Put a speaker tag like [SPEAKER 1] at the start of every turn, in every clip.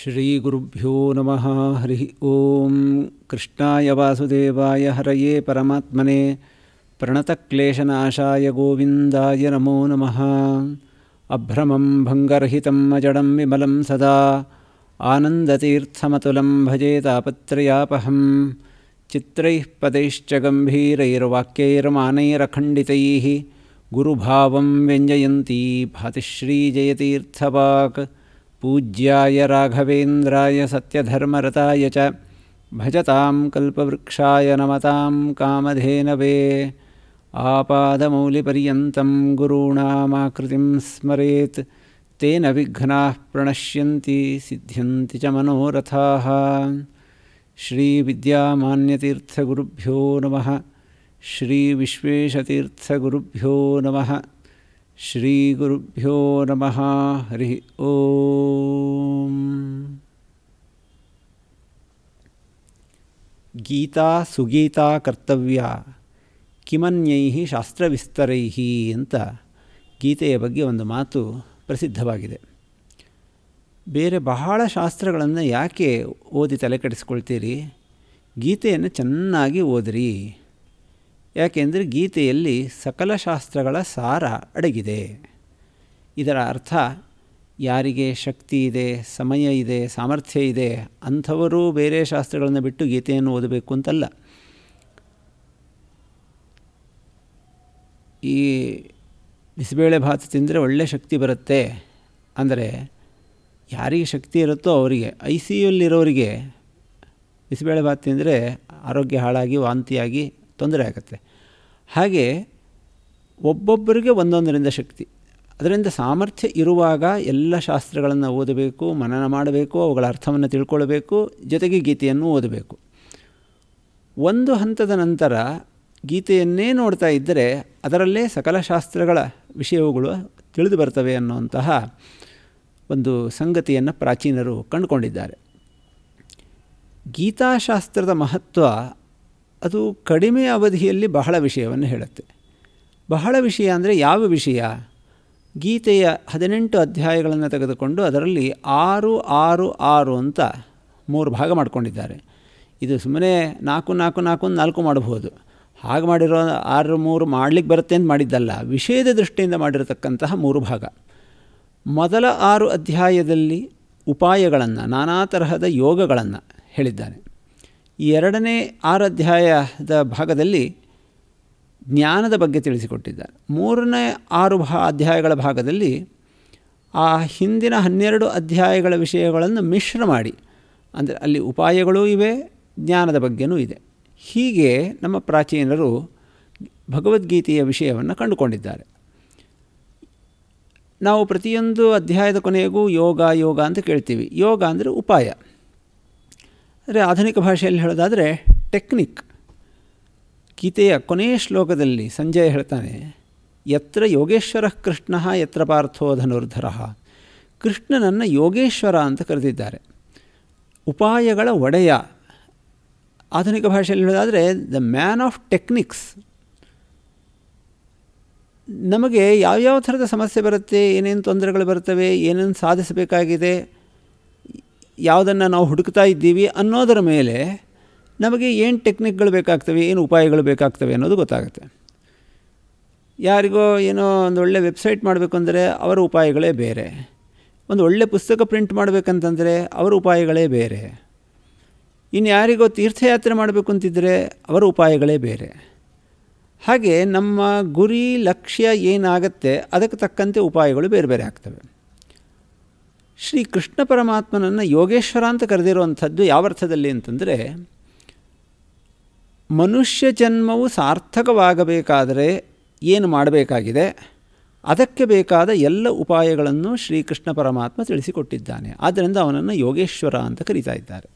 [SPEAKER 1] ಶ್ರೀಗುರುಭ್ಯೋ ನಮಃ ಹರಿ ಓಂ ಕೃಷ್ಣಾಯ ವಾಸುದೇವಾಯ ಹರಯೇ ಪರಮಾತ್ಮನೆ ಪ್ರಣತಕ್ಲೇಶನಾಶಾಯ ಗೋವಿಂದಾಯ ನಮೋ ನಮಃ ಅಭ್ರಮಂ ಭಂಗರಹಿತಂ ಅಜಡಂ ವಿಮಲಂ ಸದಾ ಆನಂದತೀರ್ಥಮತುಲಂ ಭಜೆ ತಾಪತ್ರಯಾಪಹಂ ಚಿತ್ರೈಃ ಪದೈಶ್ಚ ಗಂಭೀರೈರ್ವಾಕ್ಯೈರ್ಮಾನೈರಖಂಡಿತೈः ಗುರುಭಾವಂ ವ್ಯಂಜಯಂತಿ ಭಾತಿಶ್ರೀಜಯತೀರ್ಥವಾಕ್ पूज्याय राघवेन्द्राय सत्यधर्मरताय च भजतां कल्पवृक्षाय नमतां कामधेनवे आपादमौलिपर्यन्तं गुरूणामाकृतिं स्मरेत् तेन विघ्नाः प्रणश्यन्ति सिद्ध्यन्ति च मनोरथाः श्रीविद्यामान्यतीर्थगुरुभ्यो नमः श्रीविश्वेशतीर्थगुरुभ्यो नमः ಶ್ರೀಗುರುಭ್ಯೋ ನಮಃ ಹರಿ ಓಂ ಗೀತಾ ಸುಗೀತಾ ಕರ್ತವ್ಯ ಕಿಮನ್ಯೈ ಶಾಸ್ತ್ರವಿಸ್ತರೈ ಅಂತ ಗೀತೆಯ ಬಗ್ಗೆ ಒಂದು ಮಾತು ಪ್ರಸಿದ್ಧವಾಗಿದೆ ಬೇರೆ ಬಹಳ ಶಾಸ್ತ್ರಗಳನ್ನು ಯಾಕೆ ಓದಿ ತಲೆ ಕೆಡಿಸ್ಕೊಳ್ತೀರಿ ಗೀತೆಯನ್ನು ಚೆನ್ನಾಗಿ ಓದಿರಿ ಯಾಕೆಂದರೆ ಗೀತೆಯಲ್ಲಿ ಸಕಲ ಶಾಸ್ತ್ರಗಳ ಸಾರ ಅಡಗಿದೆ ಇದರ ಅರ್ಥ ಯಾರಿಗೆ ಶಕ್ತಿ ಇದೆ ಸಮಯ ಇದೆ ಸಾಮರ್ಥ್ಯ ಇದೆ ಅಂಥವರು ಬೇರೆ ಶಾಸ್ತ್ರಗಳನ್ನು ಬಿಟ್ಟು ಗೀತೆಯನ್ನು ಓದಬೇಕು ಅಂತಲ್ಲ ಈ ಬಿಸಿಬೇಳೆ ಭಾತ್ ತಿಂದರೆ ಒಳ್ಳೆ ಶಕ್ತಿ ಬರುತ್ತೆ ಅಂದರೆ ಯಾರಿಗೆ ಶಕ್ತಿ ಇರುತ್ತೋ ಅವರಿಗೆ ಐ ಸಿ ಯುಲ್ಲಿರೋರಿಗೆ ಬಿಸಿಬೇಳೆ ಭಾತ್ ತಿಂದರೆ ಆರೋಗ್ಯ ಹಾಳಾಗಿ ವಾಂತಿಯಾಗಿ ತೊಂದರೆ ಆಗುತ್ತೆ ಹಾಗೆ ಒಬ್ಬೊಬ್ಬರಿಗೆ ಒಂದೊಂದರಿಂದ ಶಕ್ತಿ ಅದರಿಂದ ಸಾಮರ್ಥ್ಯ ಇರುವಾಗ ಎಲ್ಲ ಶಾಸ್ತ್ರಗಳನ್ನು ಓದಬೇಕು ಮನನ ಮಾಡಬೇಕು ಅವುಗಳ ಅರ್ಥವನ್ನು ತಿಳ್ಕೊಳ್ಬೇಕು ಜೊತೆಗೆ ಗೀತೆಯನ್ನು ಓದಬೇಕು ಒಂದು ಹಂತದ ನಂತರ ಗೀತೆಯನ್ನೇ ನೋಡ್ತಾ ಇದ್ದರೆ ಅದರಲ್ಲೇ ಸಕಲ ಶಾಸ್ತ್ರಗಳ ವಿಷಯಗಳು ತಿಳಿದು ಬರ್ತವೆ ಅನ್ನುವಂತಹ ಒಂದು ಸಂಗತಿಯನ್ನು ಪ್ರಾಚೀನರು ಕಂಡುಕೊಂಡಿದ್ದಾರೆ ಗೀತಾಶಾಸ್ತ್ರದ ಮಹತ್ವ ಅದು ಕಡಿಮೆ ಅವಧಿಯಲ್ಲಿ ಬಹಳ ವಿಷಯವನ್ನು ಹೇಳುತ್ತೆ ಬಹಳ ವಿಷಯ ಅಂದರೆ ಯಾವ ವಿಷಯ ಗೀತೆಯ ಹದಿನೆಂಟು ಅಧ್ಯಾಯಗಳನ್ನು ತೆಗೆದುಕೊಂಡು ಅದರಲ್ಲಿ ಆರು ಆರು ಆರು ಅಂತ ಮೂರು ಭಾಗ ಮಾಡಿಕೊಂಡಿದ್ದಾರೆ ಇದು ಸುಮ್ಮನೆ ನಾಲ್ಕು ನಾಲ್ಕು ನಾಲ್ಕು ನಾಲ್ಕು ಮಾಡಬಹುದು ಹಾಗೆ ಮಾಡಿರೋ ಆರು ಮೂರು ಮಾಡಲಿಕ್ಕೆ ಬರುತ್ತೆ ಅಂತ ಮಾಡಿದ್ದಲ್ಲ ವಿಷಯದ ದೃಷ್ಟಿಯಿಂದ ಮಾಡಿರತಕ್ಕಂತಹ ಮೂರು ಭಾಗ ಮೊದಲ ಆರು ಅಧ್ಯಾಯದಲ್ಲಿ ಉಪಾಯಗಳನ್ನು ನಾನಾ ತರಹದ ಯೋಗಗಳನ್ನು ಹೇಳಿದ್ದಾನೆ ಎರಡನೇ ಆರು ಅಧ್ಯಾಯದ ಭಾಗದಲ್ಲಿ ಜ್ಞಾನದ ಬಗ್ಗೆ ತಿಳಿಸಿಕೊಟ್ಟಿದ್ದಾರೆ ಮೂರನೇ ಆರು ಭಾ ಅಧ್ಯಾಯಗಳ ಭಾಗದಲ್ಲಿ ಆ ಹಿಂದಿನ ಹನ್ನೆರಡು ಅಧ್ಯಾಯಗಳ ವಿಷಯಗಳನ್ನು ಮಿಶ್ರ ಮಾಡಿ ಅಂದರೆ ಅಲ್ಲಿ ಉಪಾಯಗಳೂ ಇವೆ ಜ್ಞಾನದ ಬಗ್ಗೆನೂ ಇದೆ ಹೀಗೆ ನಮ್ಮ ಪ್ರಾಚೀನರು ಭಗವದ್ಗೀತೆಯ ವಿಷಯವನ್ನು ಕಂಡುಕೊಂಡಿದ್ದಾರೆ ನಾವು ಪ್ರತಿಯೊಂದು ಅಧ್ಯಾಯದ ಕೊನೆಗೂ ಯೋಗ ಯೋಗ ಅಂತ ಕೇಳ್ತೀವಿ ಯೋಗ ಅಂದರೆ ಉಪಾಯ ಅಂದರೆ ಆಧುನಿಕ ಭಾಷೆಯಲ್ಲಿ ಹೇಳೋದಾದರೆ ಟೆಕ್ನಿಕ್ ಗೀತೆಯ ಕೊನೆಯ ಶ್ಲೋಕದಲ್ಲಿ ಸಂಜಯ ಹೇಳ್ತಾನೆ ಯತ್ರ ಯೋಗೇಶ್ವರ ಕೃಷ್ಣ ಯತ್ರ ಪಾರ್ಥೋ ಧನುರ್ಧರ ಕೃಷ್ಣನನ್ನು ಯೋಗೇಶ್ವರ ಅಂತ ಕರೆದಿದ್ದಾರೆ ಉಪಾಯಗಳ ಒಡೆಯ ಆಧುನಿಕ ಭಾಷೆಯಲ್ಲಿ ಹೇಳೋದಾದರೆ ದ ಮ್ಯಾನ್ ಆಫ್ ಟೆಕ್ನಿಕ್ಸ್ ನಮಗೆ ಯಾವ್ಯಾವ ಥರದ ಸಮಸ್ಯೆ ಬರುತ್ತೆ ಏನೇನು ತೊಂದರೆಗಳು ಬರ್ತವೆ ಏನೇನು ಸಾಧಿಸಬೇಕಾಗಿದೆ ಯಾವುದನ್ನು ನಾವು ಹುಡುಕ್ತಾ ಇದ್ದೀವಿ ಅನ್ನೋದರ ಮೇಲೆ ನಮಗೆ ಏನು ಟೆಕ್ನಿಕ್ಗಳು ಬೇಕಾಗ್ತವೆ ಏನು ಉಪಾಯಗಳು ಬೇಕಾಗ್ತವೆ ಅನ್ನೋದು ಗೊತ್ತಾಗುತ್ತೆ ಯಾರಿಗೋ ಏನೋ ಒಂದು ಒಳ್ಳೆ ವೆಬ್ಸೈಟ್ ಮಾಡಬೇಕು ಅಂದರೆ ಅವರ ಉಪಾಯಗಳೇ ಬೇರೆ ಒಂದು ಒಳ್ಳೆ ಪುಸ್ತಕ ಪ್ರಿಂಟ್ ಮಾಡಬೇಕಂತಂದರೆ ಅವರ ಉಪಾಯಗಳೇ ಬೇರೆ ಇನ್ನು ಯಾರಿಗೋ ತೀರ್ಥಯಾತ್ರೆ ಮಾಡಬೇಕು ಅಂತಿದ್ದರೆ ಅವರ ಉಪಾಯಗಳೇ ಬೇರೆ ಹಾಗೆ ನಮ್ಮ ಗುರಿ ಲಕ್ಷ್ಯ ಏನಾಗತ್ತೆ ಅದಕ್ಕೆ ತಕ್ಕಂತೆ ಉಪಾಯಗಳು ಬೇರೆ ಬೇರೆ ಆಗ್ತವೆ ಶ್ರೀ ಕೃಷ್ಣ ಪರಮಾತ್ಮನನ್ನು ಯೋಗೇಶ್ವರ ಅಂತ ಕರೆದಿರುವಂಥದ್ದು ಯಾವ ಅರ್ಥದಲ್ಲಿ ಅಂತಂದರೆ ಮನುಷ್ಯ ಜನ್ಮವು ಸಾರ್ಥಕವಾಗಬೇಕಾದರೆ ಏನು ಮಾಡಬೇಕಾಗಿದೆ ಅದಕ್ಕೆ ಬೇಕಾದ ಎಲ್ಲ ಉಪಾಯಗಳನ್ನು ಶ್ರೀಕೃಷ್ಣ ಪರಮಾತ್ಮ ತಿಳಿಸಿಕೊಟ್ಟಿದ್ದಾನೆ ಆದ್ದರಿಂದ ಅವನನ್ನು ಯೋಗೇಶ್ವರ ಅಂತ ಕರೀತಾ ಇದ್ದಾರೆ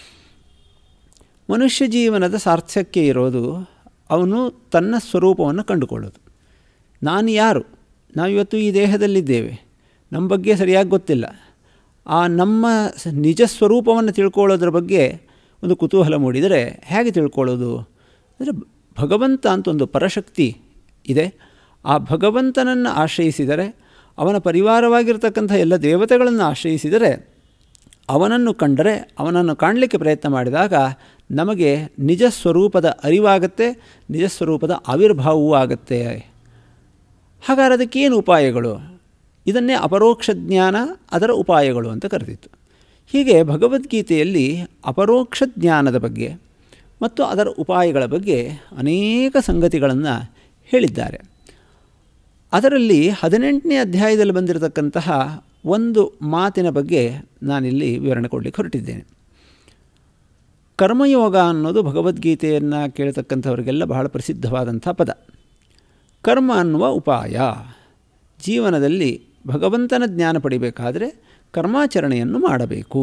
[SPEAKER 1] ಮನುಷ್ಯ ಜೀವನದ ಸಾರ್ಥಕ್ಯ ಇರೋದು ಅವನು ತನ್ನ ಸ್ವರೂಪವನ್ನು ಕಂಡುಕೊಳ್ಳೋದು ನಾನು ಯಾರು ನಾವಿವತ್ತು ಈ ದೇಹದಲ್ಲಿದ್ದೇವೆ ನಮ್ಮ ಬಗ್ಗೆ ಸರಿಯಾಗಿ ಗೊತ್ತಿಲ್ಲ ಆ ನಮ್ಮ ನಿಜ ಸ್ವರೂಪವನ್ನು ತಿಳ್ಕೊಳ್ಳೋದ್ರ ಬಗ್ಗೆ ಒಂದು ಕುತೂಹಲ ಮೂಡಿದರೆ ಹೇಗೆ ತಿಳ್ಕೊಳ್ಳೋದು ಅಂದರೆ ಭಗವಂತ ಅಂತ ಒಂದು ಪರಶಕ್ತಿ ಇದೆ ಆ ಭಗವಂತನನ್ನು ಆಶ್ರಯಿಸಿದರೆ ಅವನ ಪರಿವಾರವಾಗಿರ್ತಕ್ಕಂಥ ಎಲ್ಲ ದೇವತೆಗಳನ್ನು ಆಶ್ರಯಿಸಿದರೆ ಅವನನ್ನು ಕಂಡರೆ ಅವನನ್ನು ಕಾಣಲಿಕ್ಕೆ ಪ್ರಯತ್ನ ಮಾಡಿದಾಗ ನಮಗೆ ನಿಜ ಸ್ವರೂಪದ ಅರಿವಾಗುತ್ತೆ ನಿಜ ಸ್ವರೂಪದ ಆವಿರ್ಭಾವವೂ ಆಗುತ್ತೆ ಹಾಗಾದ್ರೆ ಅದಕ್ಕೇನು ಉಪಾಯಗಳು ಇದನ್ನೇ ಅಪರೋಕ್ಷ ಜ್ಞಾನ ಅದರ ಉಪಾಯಗಳು ಅಂತ ಕರೆದಿತ್ತು ಹೀಗೆ ಭಗವದ್ಗೀತೆಯಲ್ಲಿ ಅಪರೋಕ್ಷ ಜ್ಞಾನದ ಬಗ್ಗೆ ಮತ್ತು ಅದರ ಉಪಾಯಗಳ ಬಗ್ಗೆ ಅನೇಕ ಸಂಗತಿಗಳನ್ನು ಹೇಳಿದ್ದಾರೆ ಅದರಲ್ಲಿ ಹದಿನೆಂಟನೇ ಅಧ್ಯಾಯದಲ್ಲಿ ಬಂದಿರತಕ್ಕಂತಹ ಒಂದು ಮಾತಿನ ಬಗ್ಗೆ ನಾನಿಲ್ಲಿ ವಿವರಣೆ ಕೊಡಲಿಕ್ಕೆ ಹೊರಟಿದ್ದೇನೆ ಕರ್ಮಯೋಗ ಅನ್ನೋದು ಭಗವದ್ಗೀತೆಯನ್ನು ಕೇಳ್ತಕ್ಕಂಥವರಿಗೆಲ್ಲ ಬಹಳ ಪ್ರಸಿದ್ಧವಾದಂಥ ಪದ ಕರ್ಮ ಅನ್ನುವ ಉಪಾಯ ಜೀವನದಲ್ಲಿ ಭಗವಂತನ ಜ್ಞಾನ ಪಡಿಬೇಕಾದರೆ ಕರ್ಮಾಚರಣೆಯನ್ನು ಮಾಡಬೇಕು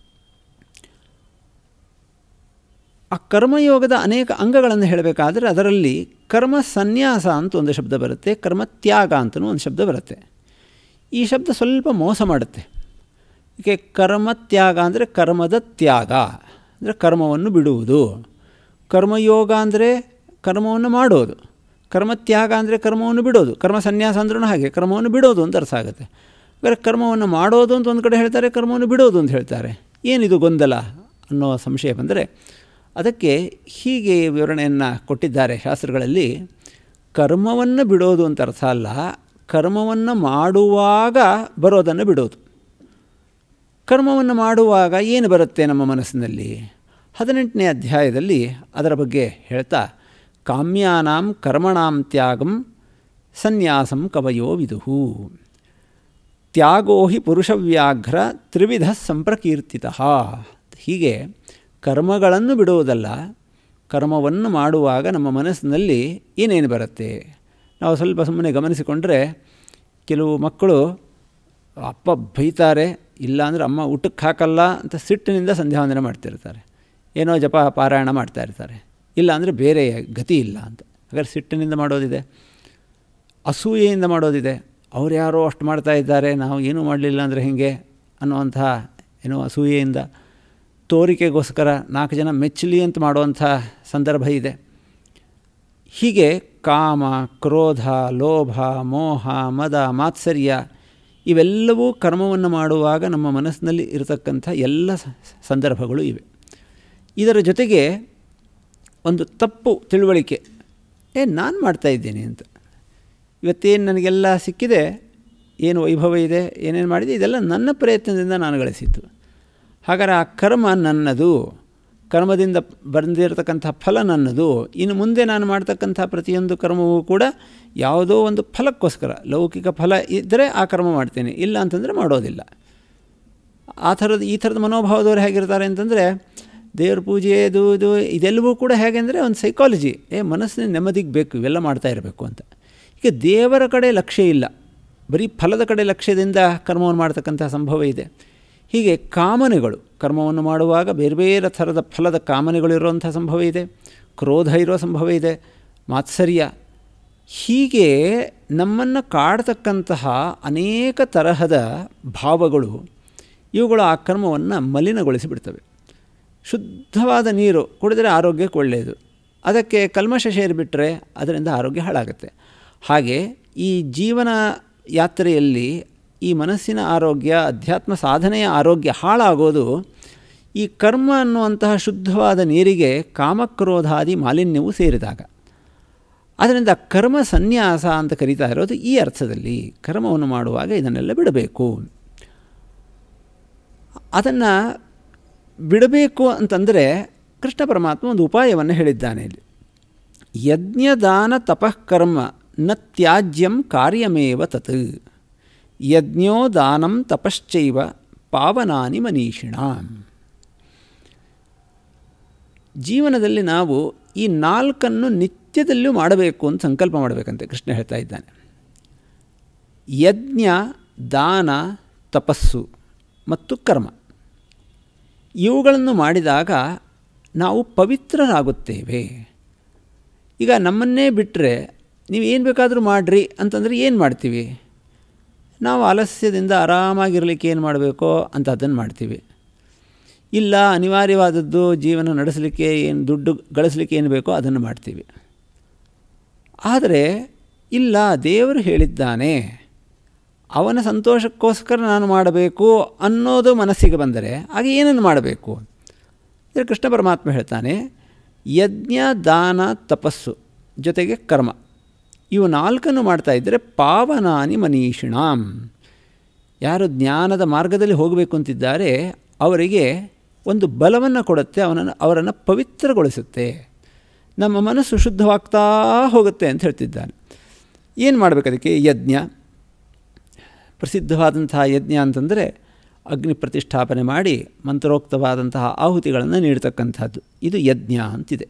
[SPEAKER 1] ಆ ಕರ್ಮಯೋಗದ ಅನೇಕ ಅಂಗಗಳನ್ನು ಹೇಳಬೇಕಾದ್ರೆ ಅದರಲ್ಲಿ ಕರ್ಮ ಸನ್ಯಾಸ ಅಂತ ಒಂದು ಶಬ್ದ ಬರುತ್ತೆ ಕರ್ಮ ತ್ಯಾಗ ಅಂತಲೂ ಒಂದು ಶಬ್ದ ಬರುತ್ತೆ ಈ ಶಬ್ದ ಸ್ವಲ್ಪ ಮೋಸ ಮಾಡುತ್ತೆ ಏಕೆ ಕರ್ಮ ತ್ಯಾಗ ಅಂದರೆ ಕರ್ಮದ ತ್ಯಾಗ ಅಂದರೆ ಕರ್ಮವನ್ನು ಬಿಡುವುದು ಕರ್ಮಯೋಗ ಅಂದರೆ ಕರ್ಮವನ್ನು ಮಾಡೋದು ಕರ್ಮತ್ಯಾಗ ಅಂದರೆ ಕರ್ಮವನ್ನು ಬಿಡೋದು ಕರ್ಮ ಸನ್ಯಾಸ ಅಂದ್ರೂ ಹಾಗೆ ಕರ್ಮವನ್ನು ಬಿಡೋದು ಅಂತ ಅರ್ಥ ಆಗುತ್ತೆ ಅಂದರೆ ಕರ್ಮವನ್ನು ಮಾಡೋದು ಅಂತ ಒಂದು ಕಡೆ ಹೇಳ್ತಾರೆ ಕರ್ಮವನ್ನು ಬಿಡೋದು ಅಂತ ಹೇಳ್ತಾರೆ ಏನಿದು ಗೊಂದಲ ಅನ್ನೋ ಸಂಶಯ ಬಂದರೆ ಅದಕ್ಕೆ ಹೀಗೆ ವಿವರಣೆಯನ್ನು ಕೊಟ್ಟಿದ್ದಾರೆ ಶಾಸ್ತ್ರಗಳಲ್ಲಿ ಕರ್ಮವನ್ನು ಬಿಡೋದು ಅಂತ ಅರ್ಥ ಅಲ್ಲ ಕರ್ಮವನ್ನು ಮಾಡುವಾಗ ಬರೋದನ್ನು ಬಿಡೋದು ಕರ್ಮವನ್ನು ಮಾಡುವಾಗ ಏನು ಬರುತ್ತೆ ನಮ್ಮ ಮನಸ್ಸಿನಲ್ಲಿ ಹದಿನೆಂಟನೇ ಅಧ್ಯಾಯದಲ್ಲಿ ಅದರ ಬಗ್ಗೆ ಹೇಳ್ತಾ ಕಾಮ್ಯಾನಾಂ ಕರ್ಮಣಾಂ ತ್ಯಾಗಂ ಸನ್ಯಾಸಂ ಕವಯೋ ವಿದುಹು ತ್ಯಾಗೋ ಹಿ ಪುರುಷವ್ಯಾಘ್ರ ತ್ರಿವಿಧ ಸಂಪ್ರಕೀರ್ತಿತ ಹೀಗೆ ಕರ್ಮಗಳನ್ನು ಬಿಡುವುದಲ್ಲ ಕರ್ಮವನ್ನು ಮಾಡುವಾಗ ನಮ್ಮ ಮನಸ್ಸಿನಲ್ಲಿ ಏನೇನು ಬರುತ್ತೆ ನಾವು ಸ್ವಲ್ಪ ಸುಮ್ಮನೆ ಗಮನಿಸಿಕೊಂಡ್ರೆ ಕೆಲವು ಮಕ್ಕಳು ಅಪ್ಪ ಬೈತಾರೆ ಇಲ್ಲಾಂದರೆ ಅಮ್ಮ ಊಟಕ್ಕೆ ಹಾಕಲ್ಲ ಅಂತ ಸಿಟ್ಟಿನಿಂದ ಸಂಧ್ಯಾವಂದನೆ ಮಾಡ್ತಿರ್ತಾರೆ ಏನೋ ಜಪ ಪಾರಾಯಣ ಮಾಡ್ತಾ ಇರ್ತಾರೆ ಇಲ್ಲ ಅಂದರೆ ಬೇರೆ ಗತಿ ಇಲ್ಲ ಅಂತ ಹಾಗಾದ್ರೆ ಸಿಟ್ಟಿನಿಂದ ಮಾಡೋದಿದೆ ಅಸೂಯೆಯಿಂದ ಮಾಡೋದಿದೆ ಅವ್ರು ಯಾರೋ ಅಷ್ಟು ಮಾಡ್ತಾ ಇದ್ದಾರೆ ನಾವು ಏನೂ ಮಾಡಲಿಲ್ಲ ಅಂದರೆ ಹೇಗೆ ಅನ್ನುವಂಥ ಏನೋ ಅಸೂಯೆಯಿಂದ ತೋರಿಕೆಗೋಸ್ಕರ ನಾಲ್ಕು ಜನ ಮೆಚ್ಚಲಿ ಅಂತ ಮಾಡುವಂಥ ಸಂದರ್ಭ ಇದೆ ಹೀಗೆ ಕಾಮ ಕ್ರೋಧ ಲೋಭ ಮೋಹ ಮದ ಮಾತ್ಸರ್ಯ ಇವೆಲ್ಲವೂ ಕರ್ಮವನ್ನು ಮಾಡುವಾಗ ನಮ್ಮ ಮನಸ್ಸಿನಲ್ಲಿ ಇರತಕ್ಕಂಥ ಎಲ್ಲ ಸಂದರ್ಭಗಳು ಇವೆ ಇದರ ಜೊತೆಗೆ ಒಂದು ತಪ್ಪು ತಿಳುವಳಿಕೆ ಏ ನಾನು ಮಾಡ್ತಾಯಿದ್ದೇನೆ ಅಂತ ಇವತ್ತೇನು ನನಗೆಲ್ಲ ಸಿಕ್ಕಿದೆ ಏನು ವೈಭವ ಇದೆ ಏನೇನು ಮಾಡಿದೆ ಇದೆಲ್ಲ ನನ್ನ ಪ್ರಯತ್ನದಿಂದ ನಾನು ಗಳಿಸಿದ್ದು ಹಾಗಾದರೆ ಆ ಕರ್ಮ ನನ್ನದು ಕರ್ಮದಿಂದ ಬಂದಿರತಕ್ಕಂಥ ಫಲ ನನ್ನದು ಇನ್ನು ಮುಂದೆ ನಾನು ಮಾಡ್ತಕ್ಕಂಥ ಪ್ರತಿಯೊಂದು ಕರ್ಮವೂ ಕೂಡ ಯಾವುದೋ ಒಂದು ಫಲಕ್ಕೋಸ್ಕರ ಲೌಕಿಕ ಫಲ ಇದ್ದರೆ ಆ ಕರ್ಮ ಮಾಡ್ತೇನೆ ಇಲ್ಲ ಅಂತಂದರೆ ಮಾಡೋದಿಲ್ಲ ಆ ಥರದ ಈ ಥರದ ಮನೋಭಾವದವ್ರು ಹೇಗಿರ್ತಾರೆ ಅಂತಂದರೆ ದೇವ್ರ ಪೂಜೆ ಇದು ಇದು ಇದೆಲ್ಲವೂ ಕೂಡ ಹೇಗೆ ಅಂದರೆ ಒಂದು ಸೈಕಾಲಜಿ ಏ ಮನಸ್ಸಿನ ನೆಮ್ಮದಿಗೆ ಬೇಕು ಇವೆಲ್ಲ ಮಾಡ್ತಾ ಇರಬೇಕು ಅಂತ ಈಗ ದೇವರ ಕಡೆ ಲಕ್ಷ್ಯ ಇಲ್ಲ ಬರೀ ಫಲದ ಕಡೆ ಲಕ್ಷ್ಯದಿಂದ ಕರ್ಮವನ್ನು ಮಾಡ್ತಕ್ಕಂಥ ಸಂಭವ ಇದೆ ಹೀಗೆ ಕಾಮನೆಗಳು ಕರ್ಮವನ್ನು ಮಾಡುವಾಗ ಬೇರೆ ಬೇರೆ ಥರದ ಫಲದ ಕಾಮನೆಗಳು ಇರುವಂಥ ಸಂಭವ ಇದೆ ಕ್ರೋಧ ಇರೋ ಸಂಭವ ಇದೆ ಮಾತ್ಸರ್ಯ ಹೀಗೆ ನಮ್ಮನ್ನು ಕಾಡ್ತಕ್ಕಂತಹ ಅನೇಕ ತರಹದ ಭಾವಗಳು ಇವುಗಳು ಆ ಕರ್ಮವನ್ನು ಮಲಿನಗೊಳಿಸಿ ಬಿಡ್ತವೆ ಶುದ್ಧವಾದ ನೀರು ಕುಡಿದರೆ ಆರೋಗ್ಯಕ್ಕೆ ಒಳ್ಳೆಯದು ಅದಕ್ಕೆ ಕಲ್ಮಶ ಸೇರಿಬಿಟ್ರೆ ಅದರಿಂದ ಆರೋಗ್ಯ ಹಾಳಾಗುತ್ತೆ ಹಾಗೆ ಈ ಜೀವನ ಯಾತ್ರೆಯಲ್ಲಿ ಈ ಮನಸ್ಸಿನ ಆರೋಗ್ಯ ಅಧ್ಯಾತ್ಮ ಸಾಧನೆಯ ಆರೋಗ್ಯ ಹಾಳಾಗೋದು ಈ ಕರ್ಮ ಅನ್ನುವಂತಹ ಶುದ್ಧವಾದ ನೀರಿಗೆ ಕಾಮಕ್ರೋಧಾದಿ ಮಾಲಿನ್ಯವು ಸೇರಿದಾಗ ಅದರಿಂದ ಕರ್ಮ ಸನ್ಯಾಸ ಅಂತ ಕರೀತಾ ಇರೋದು ಈ ಅರ್ಥದಲ್ಲಿ ಕರ್ಮವನ್ನು ಮಾಡುವಾಗ ಇದನ್ನೆಲ್ಲ ಬಿಡಬೇಕು ಅದನ್ನು ಬಿಡಬೇಕು ಅಂತಂದರೆ ಕೃಷ್ಣ ಪರಮಾತ್ಮ ಒಂದು ಉಪಾಯವನ್ನು ಹೇಳಿದ್ದಾನೆ ಇಲ್ಲಿ ಯಜ್ಞದಾನ ತಪಃಕರ್ಮ ನ ತ್ಯಾಜ್ಯಂ ಕಾರ್ಯಮೇವ ತತ್ ಯಜ್ಞೋ ದಾನಂ ತಪಶ್ಚೈವ ಪಾವನಾನಿ ಮನೀಷಿಣ ಜೀವನದಲ್ಲಿ ನಾವು ಈ ನಾಲ್ಕನ್ನು ನಿತ್ಯದಲ್ಲೂ ಮಾಡಬೇಕು ಅಂತ ಸಂಕಲ್ಪ ಮಾಡಬೇಕಂತೆ ಕೃಷ್ಣ ಹೇಳ್ತಾ ಇದ್ದಾನೆ ಯಜ್ಞ ದಾನ ತಪಸ್ಸು ಮತ್ತು ಕರ್ಮ ಇವುಗಳನ್ನು ಮಾಡಿದಾಗ ನಾವು ಪವಿತ್ರರಾಗುತ್ತೇವೆ ಈಗ ನಮ್ಮನ್ನೇ ಬಿಟ್ಟರೆ ನೀವು ಏನು ಬೇಕಾದರೂ ಮಾಡಿರಿ ಅಂತಂದರೆ ಏನು ಮಾಡ್ತೀವಿ ನಾವು ಆಲಸ್ಯದಿಂದ ಆರಾಮಾಗಿರಲಿಕ್ಕೆ ಏನು ಮಾಡಬೇಕೋ ಅಂತ ಅದನ್ನು ಮಾಡ್ತೀವಿ ಇಲ್ಲ ಅನಿವಾರ್ಯವಾದದ್ದು ಜೀವನ ನಡೆಸಲಿಕ್ಕೆ ಏನು ದುಡ್ಡು ಗಳಿಸಲಿಕ್ಕೆ ಏನು ಬೇಕೋ ಅದನ್ನು ಮಾಡ್ತೀವಿ ಆದರೆ ಇಲ್ಲ ದೇವರು ಹೇಳಿದ್ದಾನೆ ಅವನ ಸಂತೋಷಕ್ಕೋಸ್ಕರ ನಾನು ಮಾಡಬೇಕು ಅನ್ನೋದು ಮನಸ್ಸಿಗೆ ಬಂದರೆ ಆಗ ಏನನ್ನು ಮಾಡಬೇಕು ಅಂದರೆ ಕೃಷ್ಣ ಪರಮಾತ್ಮ ಹೇಳ್ತಾನೆ ಯಜ್ಞ ದಾನ ತಪಸ್ಸು ಜೊತೆಗೆ ಕರ್ಮ ಇವು ನಾಲ್ಕನ್ನು ಮಾಡ್ತಾ ಇದ್ದರೆ ಪಾವನಾನಿ ಮನೀಷಿಣಾಂ ಯಾರು ಜ್ಞಾನದ ಮಾರ್ಗದಲ್ಲಿ ಹೋಗಬೇಕು ಅಂತಿದ್ದಾರೆ ಅವರಿಗೆ ಒಂದು ಬಲವನ್ನು ಕೊಡುತ್ತೆ ಅವನನ್ನು ಅವರನ್ನು ಪವಿತ್ರಗೊಳಿಸುತ್ತೆ ನಮ್ಮ ಮನಸ್ಸು ಶುದ್ಧವಾಗ್ತಾ ಹೋಗುತ್ತೆ ಅಂತ ಹೇಳ್ತಿದ್ದಾನೆ ಏನು ಮಾಡಬೇಕು ಅದಕ್ಕೆ ಯಜ್ಞ ಪ್ರಸಿದ್ಧವಾದಂತಹ ಯಜ್ಞ ಅಂತಂದರೆ ಅಗ್ನಿ ಪ್ರತಿಷ್ಠಾಪನೆ ಮಾಡಿ ಮಂತ್ರೋಕ್ತವಾದಂತಹ ಆಹುತಿಗಳನ್ನು ನೀಡ್ತಕ್ಕಂಥದ್ದು ಇದು ಯಜ್ಞ ಅಂತಿದೆ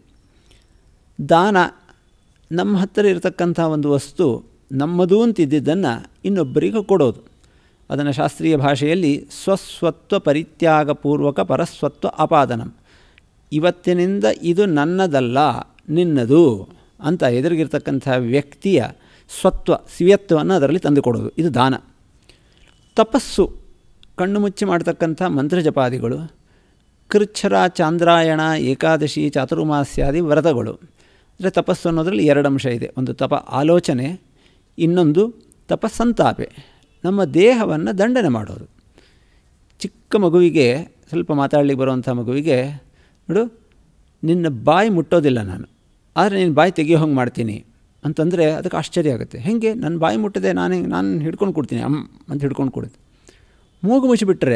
[SPEAKER 1] ದಾನ ನಮ್ಮ ಹತ್ತಿರ ಇರತಕ್ಕಂಥ ಒಂದು ವಸ್ತು ನಮ್ಮದು ಅಂತಿದ್ದನ್ನು ಇನ್ನೊಬ್ಬರಿಗೆ ಕೊಡೋದು ಅದನ್ನು ಶಾಸ್ತ್ರೀಯ ಭಾಷೆಯಲ್ಲಿ ಸ್ವಸ್ವತ್ವ ಪರಿತ್ಯಾಗಪೂರ್ವಕ ಪರಸ್ವತ್ವ ಅಪಾದನಂ ಇವತ್ತಿನಿಂದ ಇದು ನನ್ನದಲ್ಲ ನಿನ್ನದು ಅಂತ ಎದುರಿಗಿರ್ತಕ್ಕಂಥ ವ್ಯಕ್ತಿಯ ಸ್ವತ್ವ ಸಿವ್ಯತ್ವವನ್ನು ಅದರಲ್ಲಿ ತಂದುಕೊಡೋದು ಇದು ದಾನ ತಪಸ್ಸು ಕಣ್ಣು ಮುಚ್ಚಿ ಮಾಡ್ತಕ್ಕಂಥ ಮಂತ್ರಜಪಾದಿಗಳು ಕೃಚ್ಛರ ಚಾಂದ್ರಾಯಣ ಏಕಾದಶಿ ಚಾತುರ್ಮಾಸ್ಯಾದಿ ವ್ರತಗಳು ಅಂದರೆ ತಪಸ್ಸು ಅನ್ನೋದರಲ್ಲಿ ಎರಡು ಅಂಶ ಇದೆ ಒಂದು ತಪ ಆಲೋಚನೆ ಇನ್ನೊಂದು ತಪಸ್ಸಂತಾಪೆ ನಮ್ಮ ದೇಹವನ್ನು ದಂಡನೆ ಮಾಡೋದು ಚಿಕ್ಕ ಮಗುವಿಗೆ ಸ್ವಲ್ಪ ಮಾತಾಡಲಿಕ್ಕೆ ಬರುವಂಥ ಮಗುವಿಗೆ ನೋಡು ನಿನ್ನ ಬಾಯಿ ಮುಟ್ಟೋದಿಲ್ಲ ನಾನು ಆದರೆ ನೀನು ಬಾಯಿ ತೆಗಿಯೋ ಹಂಗೆ ಮಾಡ್ತೀನಿ ಅಂತಂದರೆ ಅದಕ್ಕೆ ಆಶ್ಚರ್ಯ ಆಗುತ್ತೆ ಹೇಗೆ ನನ್ನ ಬಾಯಿ ಮುಟ್ಟದೆ ನಾನು ನಾನು ಹಿಡ್ಕೊಂಡು ಕೊಡ್ತೀನಿ ಅಮ್ಮ ಅಂತ ಹಿಡ್ಕೊಂಡು ಕೊಡುತ್ತೆ ಮೂಗು ಮುಚ್ಚಿಬಿಟ್ರೆ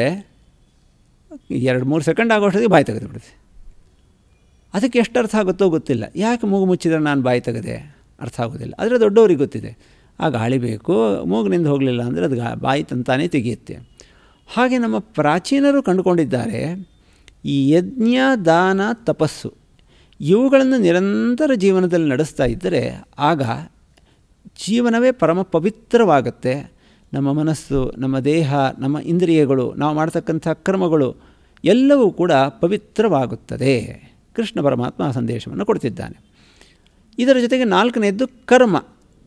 [SPEAKER 1] ಎರಡು ಮೂರು ಸೆಕೆಂಡ್ ಆಗೋಷ್ಟೊತ್ತಿಗೆ ಬಾಯಿ ತೆಗೆದು ಬಿಡುತ್ತೆ ಅದಕ್ಕೆ ಎಷ್ಟು ಅರ್ಥ ಆಗುತ್ತೋ ಗೊತ್ತಿಲ್ಲ ಯಾಕೆ ಮೂಗು ಮುಚ್ಚಿದ್ರೆ ನಾನು ಬಾಯಿ ತೆಗೆದೆ ಅರ್ಥ ಆಗೋದಿಲ್ಲ ಆದರೆ ದೊಡ್ಡವ್ರಿಗೆ ಗೊತ್ತಿದೆ ಆ ಗಾಳಿ ಬೇಕು ಮೂಗಿನಿಂದ ಹೋಗಲಿಲ್ಲ ಅಂದರೆ ಅದು ಬಾಯಿ ತಂತಾನೇ ತೆಗೆಯುತ್ತೆ ಹಾಗೆ ನಮ್ಮ ಪ್ರಾಚೀನರು ಕಂಡುಕೊಂಡಿದ್ದಾರೆ ಈ ಯಜ್ಞ ದಾನ ತಪಸ್ಸು ಇವುಗಳನ್ನು ನಿರಂತರ ಜೀವನದಲ್ಲಿ ನಡೆಸ್ತಾ ಇದ್ದರೆ ಆಗ ಜೀವನವೇ ಪರಮ ಪವಿತ್ರವಾಗುತ್ತೆ ನಮ್ಮ ಮನಸ್ಸು ನಮ್ಮ ದೇಹ ನಮ್ಮ ಇಂದ್ರಿಯಗಳು ನಾವು ಮಾಡ್ತಕ್ಕಂಥ ಕರ್ಮಗಳು ಎಲ್ಲವೂ ಕೂಡ ಪವಿತ್ರವಾಗುತ್ತದೆ ಕೃಷ್ಣ ಪರಮಾತ್ಮ ಆ ಸಂದೇಶವನ್ನು ಕೊಡ್ತಿದ್ದಾನೆ ಇದರ ಜೊತೆಗೆ ನಾಲ್ಕನೆಯದ್ದು ಕರ್ಮ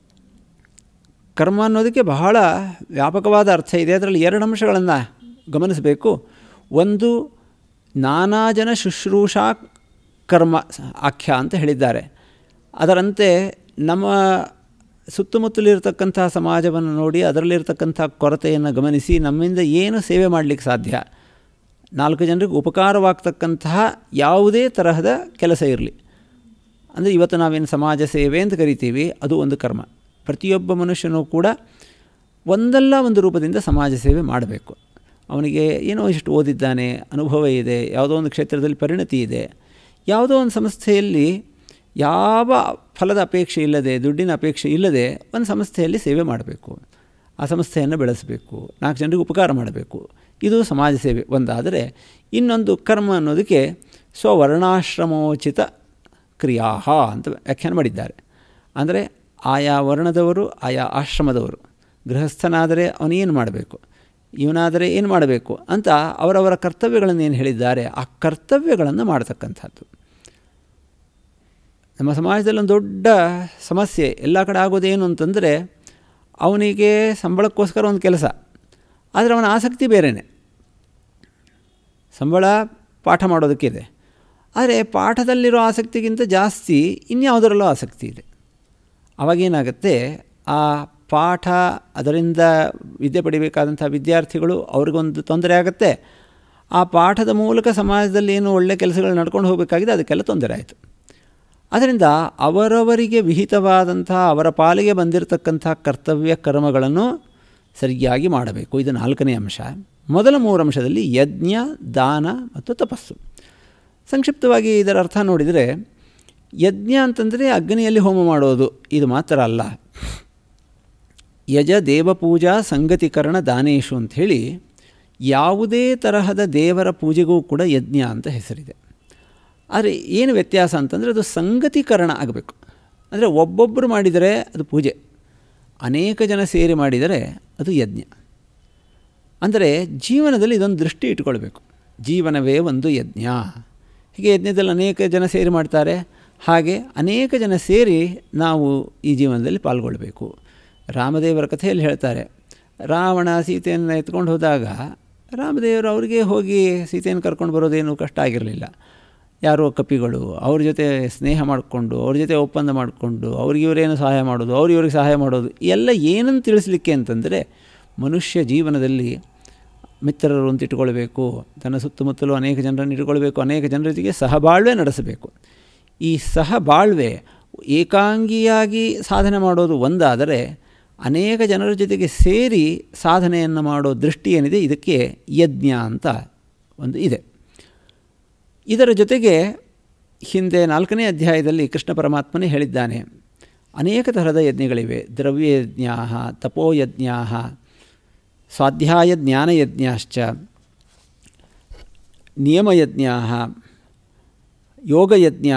[SPEAKER 1] ಕರ್ಮ ಅನ್ನೋದಕ್ಕೆ ಬಹಳ ವ್ಯಾಪಕವಾದ ಅರ್ಥ ಇದೆ ಅದರಲ್ಲಿ ಎರಡು ಅಂಶಗಳನ್ನು ಗಮನಿಸಬೇಕು ಒಂದು ನಾನಾ ಜನ ಶುಶ್ರೂಷಾ ಕರ್ಮ ಆಖ್ಯ ಅಂತ ಹೇಳಿದ್ದಾರೆ ಅದರಂತೆ ನಮ್ಮ ಸುತ್ತಮುತ್ತಲಿರ್ತಕ್ಕಂಥ ಸಮಾಜವನ್ನು ನೋಡಿ ಅದರಲ್ಲಿರ್ತಕ್ಕಂಥ ಕೊರತೆಯನ್ನು ಗಮನಿಸಿ ನಮ್ಮಿಂದ ಏನು ಸೇವೆ ಮಾಡಲಿಕ್ಕೆ ಸಾಧ್ಯ ನಾಲ್ಕು ಜನರಿಗೆ ಉಪಕಾರವಾಗ್ತಕ್ಕಂತಹ ಯಾವುದೇ ತರಹದ ಕೆಲಸ ಇರಲಿ ಅಂದರೆ ಇವತ್ತು ನಾವೇನು ಸಮಾಜ ಸೇವೆ ಅಂತ ಕರಿತೀವಿ ಅದು ಒಂದು ಕರ್ಮ ಪ್ರತಿಯೊಬ್ಬ ಮನುಷ್ಯನೂ ಕೂಡ ಒಂದಲ್ಲ ಒಂದು ರೂಪದಿಂದ ಸಮಾಜ ಸೇವೆ ಮಾಡಬೇಕು ಅವನಿಗೆ ಏನೋ ಇಷ್ಟು ಓದಿದ್ದಾನೆ ಅನುಭವ ಇದೆ ಯಾವುದೋ ಒಂದು ಕ್ಷೇತ್ರದಲ್ಲಿ ಪರಿಣತಿ ಇದೆ ಯಾವುದೋ ಒಂದು ಸಂಸ್ಥೆಯಲ್ಲಿ ಯಾವ ಫಲದ ಅಪೇಕ್ಷೆ ಇಲ್ಲದೆ ದುಡ್ಡಿನ ಅಪೇಕ್ಷೆ ಇಲ್ಲದೆ ಒಂದು ಸಂಸ್ಥೆಯಲ್ಲಿ ಸೇವೆ ಮಾಡಬೇಕು ಆ ಸಂಸ್ಥೆಯನ್ನು ಬೆಳೆಸಬೇಕು ನಾಲ್ಕು ಜನರಿಗೆ ಉಪಕಾರ ಮಾಡಬೇಕು ಇದು ಸಮಾಜ ಸೇವೆ ಒಂದಾದರೆ ಇನ್ನೊಂದು ಕರ್ಮ ಅನ್ನೋದಕ್ಕೆ ಸ್ವವರ್ಣಾಶ್ರಮೋಚಿತ ಕ್ರಿಯಾ ಅಂತ ವ್ಯಾಖ್ಯಾನ ಮಾಡಿದ್ದಾರೆ ಅಂದರೆ ಆಯಾ ವರ್ಣದವರು ಆಯಾ ಆಶ್ರಮದವರು ಗೃಹಸ್ಥನಾದರೆ ಅವನೇನು ಮಾಡಬೇಕು ಇವನಾದರೆ ಏನು ಮಾಡಬೇಕು ಅಂತ ಅವರವರ ಕರ್ತವ್ಯಗಳನ್ನು ಏನು ಹೇಳಿದ್ದಾರೆ ಆ ಕರ್ತವ್ಯಗಳನ್ನು ಮಾಡತಕ್ಕಂಥದ್ದು ನಮ್ಮ ಸಮಾಜದಲ್ಲಿ ಒಂದು ದೊಡ್ಡ ಸಮಸ್ಯೆ ಎಲ್ಲ ಕಡೆ ಆಗೋದೇನು ಅಂತಂದರೆ ಅವನಿಗೆ ಸಂಬಳಕ್ಕೋಸ್ಕರ ಒಂದು ಕೆಲಸ ಆದರೆ ಅವನ ಆಸಕ್ತಿ ಬೇರೆಯೇ ಸಂಬಳ ಪಾಠ ಮಾಡೋದಕ್ಕಿದೆ ಆದರೆ ಪಾಠದಲ್ಲಿರೋ ಆಸಕ್ತಿಗಿಂತ ಜಾಸ್ತಿ ಇನ್ಯಾವುದರಲ್ಲೂ ಆಸಕ್ತಿ ಇದೆ ಅವಾಗೇನಾಗುತ್ತೆ ಆ ಪಾಠ ಅದರಿಂದ ವಿದ್ಯೆ ಪಡಿಬೇಕಾದಂಥ ವಿದ್ಯಾರ್ಥಿಗಳು ಅವ್ರಿಗೊಂದು ತೊಂದರೆ ಆಗುತ್ತೆ ಆ ಪಾಠದ ಮೂಲಕ ಸಮಾಜದಲ್ಲಿ ಏನು ಒಳ್ಳೆಯ ಕೆಲಸಗಳು ನಡ್ಕೊಂಡು ಹೋಗಬೇಕಾಗಿದೆ ಅದಕ್ಕೆಲ್ಲ ತೊಂದರೆ ಆಯಿತು ಅದರಿಂದ ಅವರವರಿಗೆ ವಿಹಿತವಾದಂಥ ಅವರ ಪಾಲಿಗೆ ಬಂದಿರತಕ್ಕಂಥ ಕರ್ತವ್ಯ ಕರ್ಮಗಳನ್ನು ಸರಿಯಾಗಿ ಮಾಡಬೇಕು ಇದು ನಾಲ್ಕನೇ ಅಂಶ ಮೊದಲ ಮೂರು ಅಂಶದಲ್ಲಿ ಯಜ್ಞ ದಾನ ಮತ್ತು ತಪಸ್ಸು ಸಂಕ್ಷಿಪ್ತವಾಗಿ ಇದರ ಅರ್ಥ ನೋಡಿದರೆ ಯಜ್ಞ ಅಂತಂದರೆ ಅಗ್ನಿಯಲ್ಲಿ ಹೋಮ ಮಾಡೋದು ಇದು ಮಾತ್ರ ಅಲ್ಲ ಯಜ ದೇವಪೂಜಾ ಸಂಗತಿಕರಣ ದಾನೇಶು ಅಂಥೇಳಿ ಯಾವುದೇ ತರಹದ ದೇವರ ಪೂಜೆಗೂ ಕೂಡ ಯಜ್ಞ ಅಂತ ಹೆಸರಿದೆ ಆದರೆ ಏನು ವ್ಯತ್ಯಾಸ ಅಂತಂದರೆ ಅದು ಸಂಗತೀಕರಣ ಆಗಬೇಕು ಅಂದರೆ ಒಬ್ಬೊಬ್ಬರು ಮಾಡಿದರೆ ಅದು ಪೂಜೆ ಅನೇಕ ಜನ ಸೇರಿ ಮಾಡಿದರೆ ಅದು ಯಜ್ಞ ಅಂದರೆ ಜೀವನದಲ್ಲಿ ಇದೊಂದು ದೃಷ್ಟಿ ಇಟ್ಕೊಳ್ಬೇಕು ಜೀವನವೇ ಒಂದು ಯಜ್ಞ ಹೀಗೆ ಯಜ್ಞದಲ್ಲಿ ಅನೇಕ ಜನ ಸೇರಿ ಮಾಡ್ತಾರೆ ಹಾಗೆ ಅನೇಕ ಜನ ಸೇರಿ ನಾವು ಈ ಜೀವನದಲ್ಲಿ ಪಾಲ್ಗೊಳ್ಳಬೇಕು ರಾಮದೇವರ ಕಥೆಯಲ್ಲಿ ಹೇಳ್ತಾರೆ ರಾವಣ ಸೀತೆಯನ್ನು ಎತ್ಕೊಂಡು ಹೋದಾಗ ರಾಮದೇವರು ಅವರಿಗೆ ಹೋಗಿ ಸೀತೆಯನ್ನು ಕರ್ಕೊಂಡು ಬರೋದೇನು ಕಷ್ಟ ಆಗಿರಲಿಲ್ಲ ಯಾರೋ ಕಪಿಗಳು ಅವ್ರ ಜೊತೆ ಸ್ನೇಹ ಮಾಡಿಕೊಂಡು ಅವ್ರ ಜೊತೆ ಒಪ್ಪಂದ ಮಾಡಿಕೊಂಡು ಅವ್ರಿಗೆ ಇವರೇನು ಸಹಾಯ ಮಾಡೋದು ಅವ್ರು ಇವ್ರಿಗೆ ಸಹಾಯ ಮಾಡೋದು ಎಲ್ಲ ಏನನ್ನು ತಿಳಿಸ್ಲಿಕ್ಕೆ ಅಂತಂದರೆ ಮನುಷ್ಯ ಜೀವನದಲ್ಲಿ ಮಿತ್ರರು ಅಂತ ಇಟ್ಕೊಳ್ಬೇಕು ತನ್ನ ಸುತ್ತಮುತ್ತಲೂ ಅನೇಕ ಜನರನ್ನು ಇಟ್ಕೊಳ್ಬೇಕು ಅನೇಕ ಜನರ ಜೊತೆಗೆ ಸಹಬಾಳ್ವೆ ನಡೆಸಬೇಕು ಈ ಸಹಬಾಳ್ವೆ ಏಕಾಂಗಿಯಾಗಿ ಸಾಧನೆ ಮಾಡೋದು ಒಂದಾದರೆ ಅನೇಕ ಜನರ ಜೊತೆಗೆ ಸೇರಿ ಸಾಧನೆಯನ್ನು ಮಾಡೋ ದೃಷ್ಟಿ ಏನಿದೆ ಇದಕ್ಕೆ ಯಜ್ಞ ಅಂತ ಒಂದು ಇದೆ ಇದರ ಜೊತೆಗೆ ಹಿಂದೆ ನಾಲ್ಕನೇ ಅಧ್ಯಾಯದಲ್ಲಿ ಕೃಷ್ಣ ಪರಮಾತ್ಮನೇ ಹೇಳಿದ್ದಾನೆ ಅನೇಕ ತರಹದ ಯಜ್ಞಗಳಿವೆ ದ್ರವ್ಯಯಜ್ಞ ತಪೋಯಜ್ಞ ಸ್ವಾಧ್ಯಾಯ ಜ್ಞಾನಯಜ್ಞಾಶ್ಚ ನಿಯಮಯಜ್ಞ ಯೋಗಯಜ್ಞ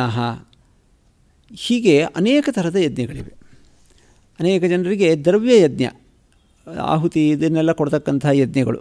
[SPEAKER 1] ಹೀಗೆ ಅನೇಕ ಥರದ ಯಜ್ಞಗಳಿವೆ ಅನೇಕ ಜನರಿಗೆ ದ್ರವ್ಯಯಜ್ಞ ಆಹುತಿ ಇದನ್ನೆಲ್ಲ ಕೊಡ್ತಕ್ಕಂಥ ಯಜ್ಞಗಳು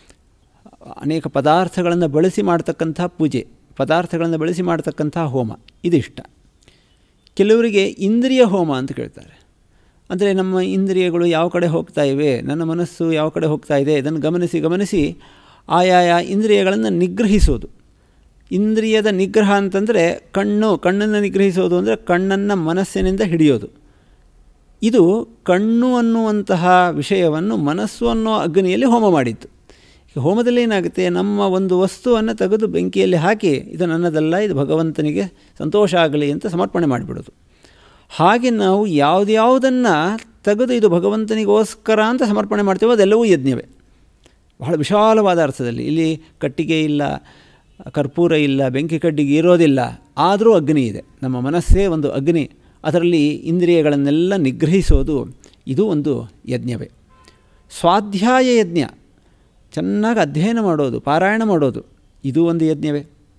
[SPEAKER 1] ಅನೇಕ ಪದಾರ್ಥಗಳನ್ನು ಬಳಸಿ ಮಾಡ್ತಕ್ಕಂಥ ಪೂಜೆ ಪದಾರ್ಥಗಳನ್ನು ಬಳಸಿ ಮಾಡ್ತಕ್ಕಂಥ ಹೋಮ ಇದಿಷ್ಟ ಕೆಲವರಿಗೆ ಇಂದ್ರಿಯ ಹೋಮ ಅಂತ ಕೇಳ್ತಾರೆ ಅಂದರೆ ನಮ್ಮ ಇಂದ್ರಿಯಗಳು ಯಾವ ಕಡೆ ಹೋಗ್ತಾ ಇವೆ ನನ್ನ ಮನಸ್ಸು ಯಾವ ಕಡೆ ಹೋಗ್ತಾ ಇದೆ ಇದನ್ನು ಗಮನಿಸಿ ಗಮನಿಸಿ ಆಯಾಯ ಇಂದ್ರಿಯಗಳನ್ನು ನಿಗ್ರಹಿಸೋದು ಇಂದ್ರಿಯದ ನಿಗ್ರಹ ಅಂತಂದರೆ ಕಣ್ಣು ಕಣ್ಣನ್ನು ನಿಗ್ರಹಿಸೋದು ಅಂದರೆ ಕಣ್ಣನ್ನು ಮನಸ್ಸಿನಿಂದ ಹಿಡಿಯೋದು ಇದು ಕಣ್ಣು ಅನ್ನುವಂತಹ ವಿಷಯವನ್ನು ಮನಸ್ಸು ಅನ್ನೋ ಅಗ್ನಿಯಲ್ಲಿ ಹೋಮ ಮಾಡಿತ್ತು ಈಗ ಹೋಮದಲ್ಲಿ ಏನಾಗುತ್ತೆ ನಮ್ಮ ಒಂದು ವಸ್ತುವನ್ನು ತೆಗೆದು ಬೆಂಕಿಯಲ್ಲಿ ಹಾಕಿ ಇದು ನನ್ನದಲ್ಲ ಇದು ಭಗವಂತನಿಗೆ ಸಂತೋಷ ಆಗಲಿ ಅಂತ ಸಮರ್ಪಣೆ ಮಾಡಿಬಿಡೋದು ಹಾಗೆ ನಾವು ಯಾವುದ್ಯಾವುದನ್ನು ತೆಗೆದು ಇದು ಭಗವಂತನಿಗೋಸ್ಕರ ಅಂತ ಸಮರ್ಪಣೆ ಮಾಡ್ತೇವೋ ಅದೆಲ್ಲವೂ ಯಜ್ಞವೇ ಬಹಳ ವಿಶಾಲವಾದ ಅರ್ಥದಲ್ಲಿ ಇಲ್ಲಿ ಕಟ್ಟಿಗೆ ಇಲ್ಲ ಕರ್ಪೂರ ಇಲ್ಲ ಬೆಂಕಿ ಕಡ್ಡಿಗೆ ಇರೋದಿಲ್ಲ ಆದರೂ ಅಗ್ನಿ ಇದೆ ನಮ್ಮ ಮನಸ್ಸೇ ಒಂದು ಅಗ್ನಿ ಅದರಲ್ಲಿ ಇಂದ್ರಿಯಗಳನ್ನೆಲ್ಲ ನಿಗ್ರಹಿಸೋದು ಇದು ಒಂದು ಯಜ್ಞವೇ ಸ್ವಾಧ್ಯಾಯ ಯಜ್ಞ ಚೆನ್ನಾಗಿ ಅಧ್ಯಯನ ಮಾಡೋದು ಪಾರಾಯಣ ಮಾಡೋದು ಇದು ಒಂದು ಯಜ್ಞವೇ